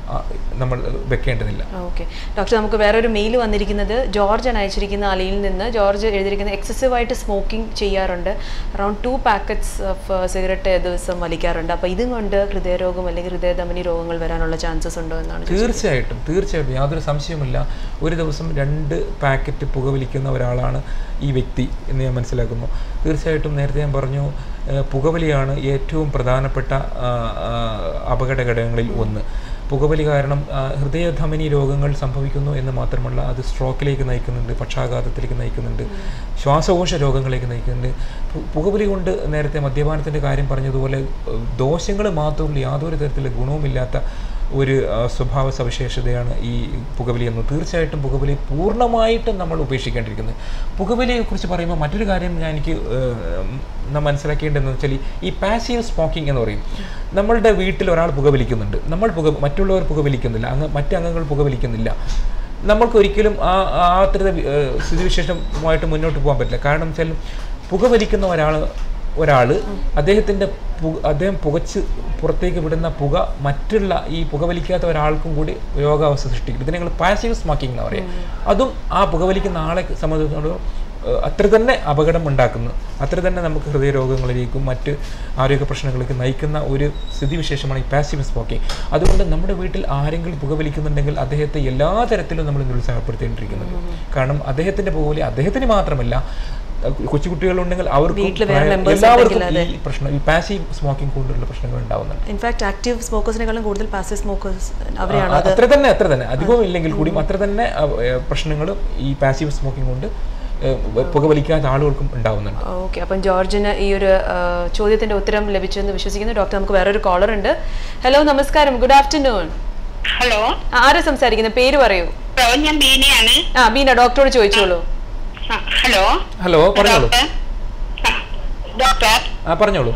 ആ, നമ്മൾ വെക്കേണ്ടതില്ല ഓക്കെ ഡോക്ടർ നമുക്ക് വേറൊരു മെയിൽ വന്നിരിക്കുന്നത് ജോർജ് ആണ് അയച്ചിരിക്കുന്ന അലയിൽ നിന്ന് ജോർജ് എഴുതിയിരിക്കുന്നത് എക്സസീവ് ആയിട്ട് സ്മോക്കിംഗ് ചെയ്യാറുണ്ട് around two packets of cigarette ദിവസം വലിക്കാറുണ്ട് അപ്പോൾ ഇതും കൊണ്ട് ഹൃദയരോഗം അല്ലെങ്കിൽ ഹൃദയധമനി രോഗങ്ങൾ വരാനുള്ള ചാൻസസ് ഉണ്ടോ എന്നാണ് ചോദിച്ചത്. തീർച്ചയായിട്ടും തീർച്ചയായിട്ടും യാതൊരു സംശയവുമില്ല ഒരു ദിവസം രണ്ട് പാക്കറ്റ് പുകവലിക്കുന്ന ഒരാളാണ് ഈ വ്യക്തി എന്ന് ഞാൻ മനസ്സിലാക്കുന്നു തീർച്ചയായിട്ടും നേരത്തെ ഞാൻ പറഞ്ഞു ഏഹ് പുകവലിയാണ് ഏറ്റവും പ്രധാനപ്പെട്ട ആ, ആ, അപകട ഘടകങ്ങളിൽ ഒന്ന് പുകവലി കാരണം ആ, ഹൃദയധമനി രോഗങ്ങൾ സംഭവിക്കുന്നു എന്ന് മാത്രമല്ല അത് സ്ട്രോക്കിലേക്ക് നയിക്കുന്നുണ്ട് പക്ഷാഘാതത്തിലേക്ക് നയിക്കുന്നുണ്ട് ശ്വാസകോശ രോഗങ്ങളിലേക്ക് നയിക്കുന്നുണ്ട് പു- പുകവലി കൊണ്ട് നേരത്തെ മദ്യപാനത്തിൻ്റെ കാര്യം പറഞ്ഞതുപോലെ ദോഷങ്ങൾ മാത്രമുള്ള യാതൊരു തരത്തിലുള്ള ഗുണവുമില്ലാത്ത ഒരു ആ, സ്വഭാവ സവിശേഷതയാണ് ഈ പുകവലി എന്ന് തീർച്ചയായിട്ടും പുകവലി പൂർണ്ണമായിട്ടും നമ്മൾ ഉപേക്ഷിക്കേണ്ടിയിരിക്കുന്നത് പുകവലിയെ കുറിച്ച് പറയുമ്പോൾ മറ്റൊരു കാര്യം ഞാൻ എനിക്ക് ഏഹ്, നാം മനസ്സിലാക്കേണ്ടതെന്ന് വെച്ചാൽ ഈ പാസീവ് സ്മോക്കിംഗ് എന്ന് പറയും നമ്മളുടെ വീട്ടിൽ ഒരാൾ പുകവലിക്കുന്നുണ്ട് നമ്മൾ പുക മറ്റുള്ളവർ പുകവലിക്കുന്നില്ല അങ്ങ് മറ്റ് അംഗങ്ങൾ പുകവലിക്കുന്നില്ല നമ്മൾക്ക് ഒരിക്കലും ആ ആ അത്തരത്തെ വി- ഏഹ്, സ്ഥിതിവിശേഷമായിട്ട് മുന്നോട്ട് പോകാൻ പറ്റില്ല കാരണം വെച്ചാൽ പുകവലിക്കുന്ന ഒരാൾ ഒരാൾ അദ്ദേഹത്തിൻ്റെ പു അദ്ദേഹം പുകച്ച് പുറത്തേക്ക് വിടുന്ന പുക മറ്റുള്ള ഈ പുകവലിക്കാത്ത ഒരാൾക്കും കൂടി രോഗാവസ്ഥ സൃഷ്ടിക്കും ഇതിനെ ഞങ്ങൾ പാസീവ് സ്മോക്കിംഗ് എന്ന് പറയും അതും ആ പുകവലിക്കുന്ന ആളെ സംബന്ധിച്ചിടത്തോളം ഏഹ്, അത്ര തന്നെ അപകടം ഉണ്ടാക്കുന്നു അത്ര തന്നെ നമുക്ക് ഹൃദയരോഗങ്ങളിലേക്കും മറ്റ് ആരോഗ്യ പ്രശ്നങ്ങളിലേക്ക് നയിക്കുന്ന ഒരു സ്ഥിതിവിശേഷമാണ് ഈ പാസീവ് സ്മോക്കിംഗ് അതുകൊണ്ട് നമ്മുടെ വീട്ടിൽ ആരെങ്കിലും പുകവലിക്കുന്നുണ്ടെങ്കിൽ അദ്ദേഹത്തെ എല്ലാ തരത്തിലും നമ്മൾ നിരുത്സാഹപ്പെടുത്തേണ്ടിയിരിക്കുന്നത് കാരണം അദ്ദേഹത്തിൻ്റെ പുകവലി അദ്ദേഹത്തിന് മാത്രമല്ല അഹ് കൊച്ചുകുട്ടികളുണ്ടെങ്കിൽ അവർക്കും വീട്ടിൽ വേറെ പ്രായ- members എല്ലാവർക്കും ഉണ്ടെങ്കിൽ ഈ പ്രശ്നം ഈ പാസീവ് സ്മോക്കിംഗ് കൊണ്ടുള്ള പ്രശ്നങ്ങൾ ഉണ്ടാവുന്നുണ്ട് ഇൻഫാക്ട് ആക്റ്റീവ് സ്മോക്കേഴ്സിനെക്കാളും കൂടുതൽ പാസീവ് സ്മോക്കേഴ്സ് അവരെയാണ് ആ, അത് അത്ര തന്നെ അത്ര തന്നെ അധികവും ഇല്ലെങ്കിൽ കൂടിയും അത്ര തന്നെ പ്രശ്നങ്ങൾ ഈ പാസീവ് സ്മോക്കിംഗ് കൊണ്ട് ഏഹ്, പുകവലിക്കാത്ത ആളുകൾക്കും ഉണ്ടാവുന്നുണ്ട് ഓക്കെ അപ്പം ജോർജിന് ഈ ഒരു ആ, ചോദ്യത്തിന്റെ ഉത്തരം ലഭിച്ചെന്ന് വിശ്വസിക്കുന്നു ഡോക്ടർ നമുക്ക് വേറൊരു കോളർ ഉണ്ട് ഹലോ നമസ്കാരം ഗുഡ് ആഫ്റ്റർനൂൺ ഹലോ ആരാ സംസാരിക്കുന്നത് പേര് പറയൂ ഹലോ ഞാൻ ബീനയാണ് ആ ബീന ഡോക്ടറോട് ചോദിച്ചോളൂ ആ, ഹലോ ഹലോ പറഞ്ഞോളൂ ഡോക്ടർ ആ, ഡോക്ടർ ആ പറഞ്ഞോളൂ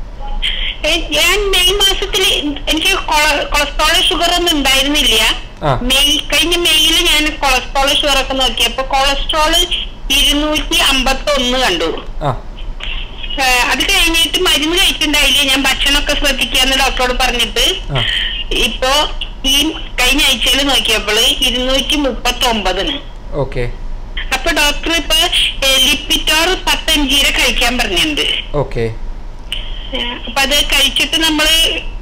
ഏ, ഞാൻ മെയ് മാസത്തിൽ എനിക്ക് കൊള- കൊളസ്ട്രോൾ ഷുഗർ ഒന്നും ഉണ്ടായിരുന്നില്ല ആ. മെയ് കഴിഞ്ഞ മെയ്യിൽ ഞാൻ കൊളസ്ട്രോൾ ഷുഗർ ഒക്കെ നോക്കിയപ്പോ കൊളസ്ട്രോൾ ഇരുന്നൂറ്റി അമ്പത്തി ഒന്ന് കണ്ടു ആ ഏ, അത് കഴിഞ്ഞിട്ട് മരുന്ന് കഴിച്ചിട്ടുണ്ടായില്ല ഞാൻ ഭക്ഷണമൊക്കെ ശ്രദ്ധിക്കാന്ന് ഡോക്ടറോട് പറഞ്ഞിട്ട് ആ ഇപ്പോ ഈ കഴിഞ്ഞ ആഴ്ചയിൽ നോക്കിയപ്പോൾ ഇരുന്നൂറ്റി മുപ്പത്തി ഒമ്പതിന് ഓക്കെ അപ്പൊ ഡോക്ടർ ഇപ്പൊ ലിപ്പിറ്റോർ പത്തഞ്ചീര കഴിക്കാൻ പറഞ്ഞിട്ടുണ്ട് ഓക്കെ ഏഹ് അപ്പൊ അത് കഴിച്ചിട്ട് നമ്മള്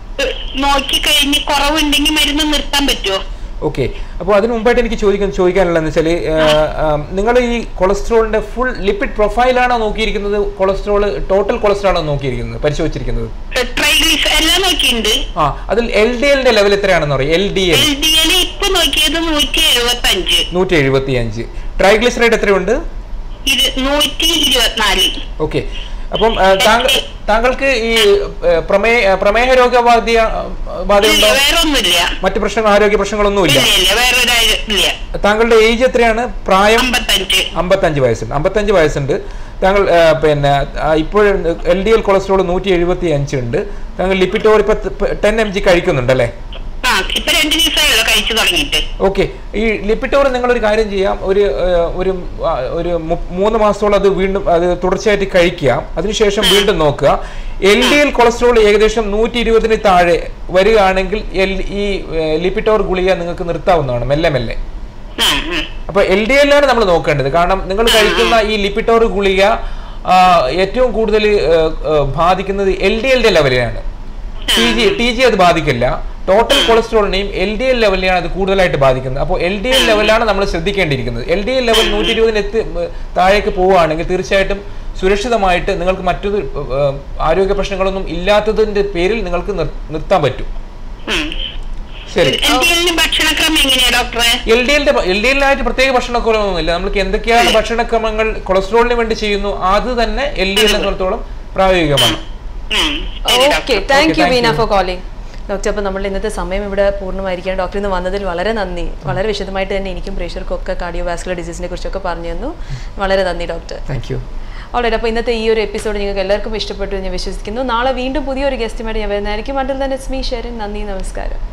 നോക്കി കഴിഞ്ഞ് കുറവുണ്ടെങ്കിൽ മരുന്ന് നിർത്താൻ പറ്റുമോ ഓക്കെ അപ്പോൾ അതിന് മുമ്പായിട്ട് എനിക്ക് ചോദിക്കാൻ ചോദിക്കാനുള്ളതെന്ന് വെച്ചാൽ നിങ്ങൾ ഈ കൊളസ്ട്രോളിന്റെ ഫുൾ ലിപ്പിഡ് പ്രൊഫൈലാണോ നോക്കിയിരിക്കുന്നത് കൊളസ്ട്രോൾ ടോട്ടൽ കൊളസ്ട്രോൾ ആണോ നോക്കിയിരിക്കുന്നത് പരിശോധിച്ചിരിക്കുന്നത് ട്രൈഗ്ലിസ് എല്ലാം നോക്കിയിട്ടുണ്ട് ആ അതിൽ എൽ ഡി എല്ലിന്റെ ലെവൽ എത്രയാണെന്ന് പറയും L D L L D L ഇപ്പൊ നോക്കിയത് നൂറ്റി എഴുപത്തി അഞ്ച് നൂറ്റി എഴുപത്തി അഞ്ച് ട്രൈഗ്ലിസറൈഡ് എത്രയുണ്ട് ഇത് നൂറ്റി ഇരുപത്തിനാല് ഓക്കെ അപ്പം ആ, താങ്കൾ താങ്കൾക്ക് ഈ ആ, പ്രമേയ ആ, പ്രമേഹ രോഗബാധ ബാധയുണ്ടോ ഇല്ല വേറെ ഒന്നുമില്ല മറ്റ് പ്രശ്നങ്ങൾ ആരോഗ്യ പ്രശ്നങ്ങളൊന്നുമില്ല ഇല്ല ഇല്ല വേറെ ഒരു ഇല്ല താങ്കളുടെ ഏജ് എത്രയാണ് പ്രായം അമ്പത്തഞ്ച് അമ്പത്തഞ്ച് വയസ്സുണ്ട് അമ്പത്തഞ്ച് വയസ്സുണ്ട് താങ്കൾ ആ, പിന്നെ ഇപ്പോൾ എൽ ഡി എൽ കൊളസ്ട്രോൾ നൂറ്റി എഴുപത്തി അഞ്ച് ഉണ്ട് താങ്കൾ ലിപ്പിറ്റോർ ഇപ്പൊ ടെൻ എം ജി കഴിക്കുന്നുണ്ട് അല്ലേ ആ ഇപ്പൊ രണ്ട് ദിവസമായുള്ളൂ കഴിച്ചു തുടങ്ങിയിട്ട് ഓക്കെ ഈ ലിപ്പിറ്റോർ നിങ്ങളൊരു കാര്യം ചെയ്യാം ഒരു ആ, ഒരു ആ, ഒരു മു- മൂന്ന് മാസത്തോളം അത് വീണ്ടും അത് തുടർച്ചയായിട്ട് കഴിക്കുക അതിനുശേഷം വീണ്ടും നോക്കുക എൽ ഡി എൽ കൊളസ്ട്രോൾ ഏകദേശം നൂറ്റി ഇരുപതിന് താഴെ വരികയാണെങ്കിൽ എൽ ഈ ആ, ലിപ്പിറ്റോർ ഗുളിക നിങ്ങൾക്ക് നിർത്താവുന്നതാണ് മെല്ലെ മെല്ലെ ആ ആ അപ്പൊ എൽ ഡി എല്ലാണ് നമ്മൾ നോക്കേണ്ടത് കാരണം നിങ്ങൾ കഴിക്കുന്ന ഈ ലിപ്പിറ്റോർ ഗുളിക ആ, ഏറ്റവും കൂടുതൽ ആ, ആ, ബാധിക്കുന്നത് എൽ ഡി എല്ലിന്റെ ലെവലിലാണ് ടി ജി ടി ജി അത് ബാധിക്കില്ല ടോട്ടൽ കൊളസ്ട്രോളിനെയും എൽ ഡി എൽ ലെവലിലാണ് അത് കൂടുതലായിട്ട് ബാധിക്കുന്നത് അപ്പോൾ എൽ ഡി എൽ ലെവലാണ് നമ്മൾ ശ്രദ്ധിക്കേണ്ടിയിരിക്കുന്നത് എൽ ഡി എൽ ലെവൽ നൂറ്റി ഇരുപതിന് എത്തി ഉം, താഴേക്ക് പോവുകയാണെങ്കിൽ തീർച്ചയായിട്ടും സുരക്ഷിതമായിട്ട് നിങ്ങൾക്ക് മറ്റൊരു ആ, ആരോഗ്യ പ്രശ്നങ്ങളൊന്നും ഇല്ലാത്തതിന്റെ പേരിൽ നിങ്ങൾക്ക് നിർ- നിർത്താൻ പറ്റും ഉം. ശരി എൽ ഡി എല്ലിന് ഭക്ഷണക്രമം എങ്ങനെയാ ഡോക്ടറെ എൽ ഡി എല്ലിന്റെ എൽ ഡി എല്ലിനായിട്ട് പ്രത്യേക ഭക്ഷണക്രമമൊന്നുമില്ല നമുക്ക് എന്തൊക്കെയാണ് ഭക്ഷണക്രമങ്ങൾ കൊളസ്ട്രോളിന് വേണ്ടി ചെയ്യുന്നു അത് തന്നെ എൽ ഡി എല്ലിനെ സംബന്ധിച്ചോളം പ്രായോഗികമാണ് ഉം. ശരി, okay doctor. Thank you thank Beena you. For calling doctor അപ്പോൾ നമ്മുടെ ഇന്നത്തെ സമയം ഇവിടെ പൂർണ്ണമായിരിക്കുകയാണ് ഡോക്ടർ ഇന്ന് വന്നതിൽ വളരെ നന്ദി വളരെ വിശദമായിട്ട് തന്നെ എനിക്കും പ്രേഷർക്കും ഒക്കെ കാർഡിയോ വാസ്കുലർ ഡിസീസിനെ കുറിച്ചൊക്കെ പറഞ്ഞു തന്നു വളരെ നന്ദി ഡോക്ടർ താങ്ക് യു ഓൾറെഡി അപ്പോൾ ഇന്നത്തെ ഈ ഒരു എപ്പിസോഡ് നിങ്ങൾക്ക് എല്ലാവർക്കും ഇഷ്ടപ്പെട്ടു എന്ന് ഞാൻ വിശ്വസിക്കുന്നു നാളെ വീണ്ടും പുതിയൊരു ഗസ്റ്റുമായിട്ട് ഞാൻ വരുന്നതായിരിക്കും അണ്ടിൽ തന്നെ സ്മീ ഷെറിൻ നന്ദി നമസ്കാരം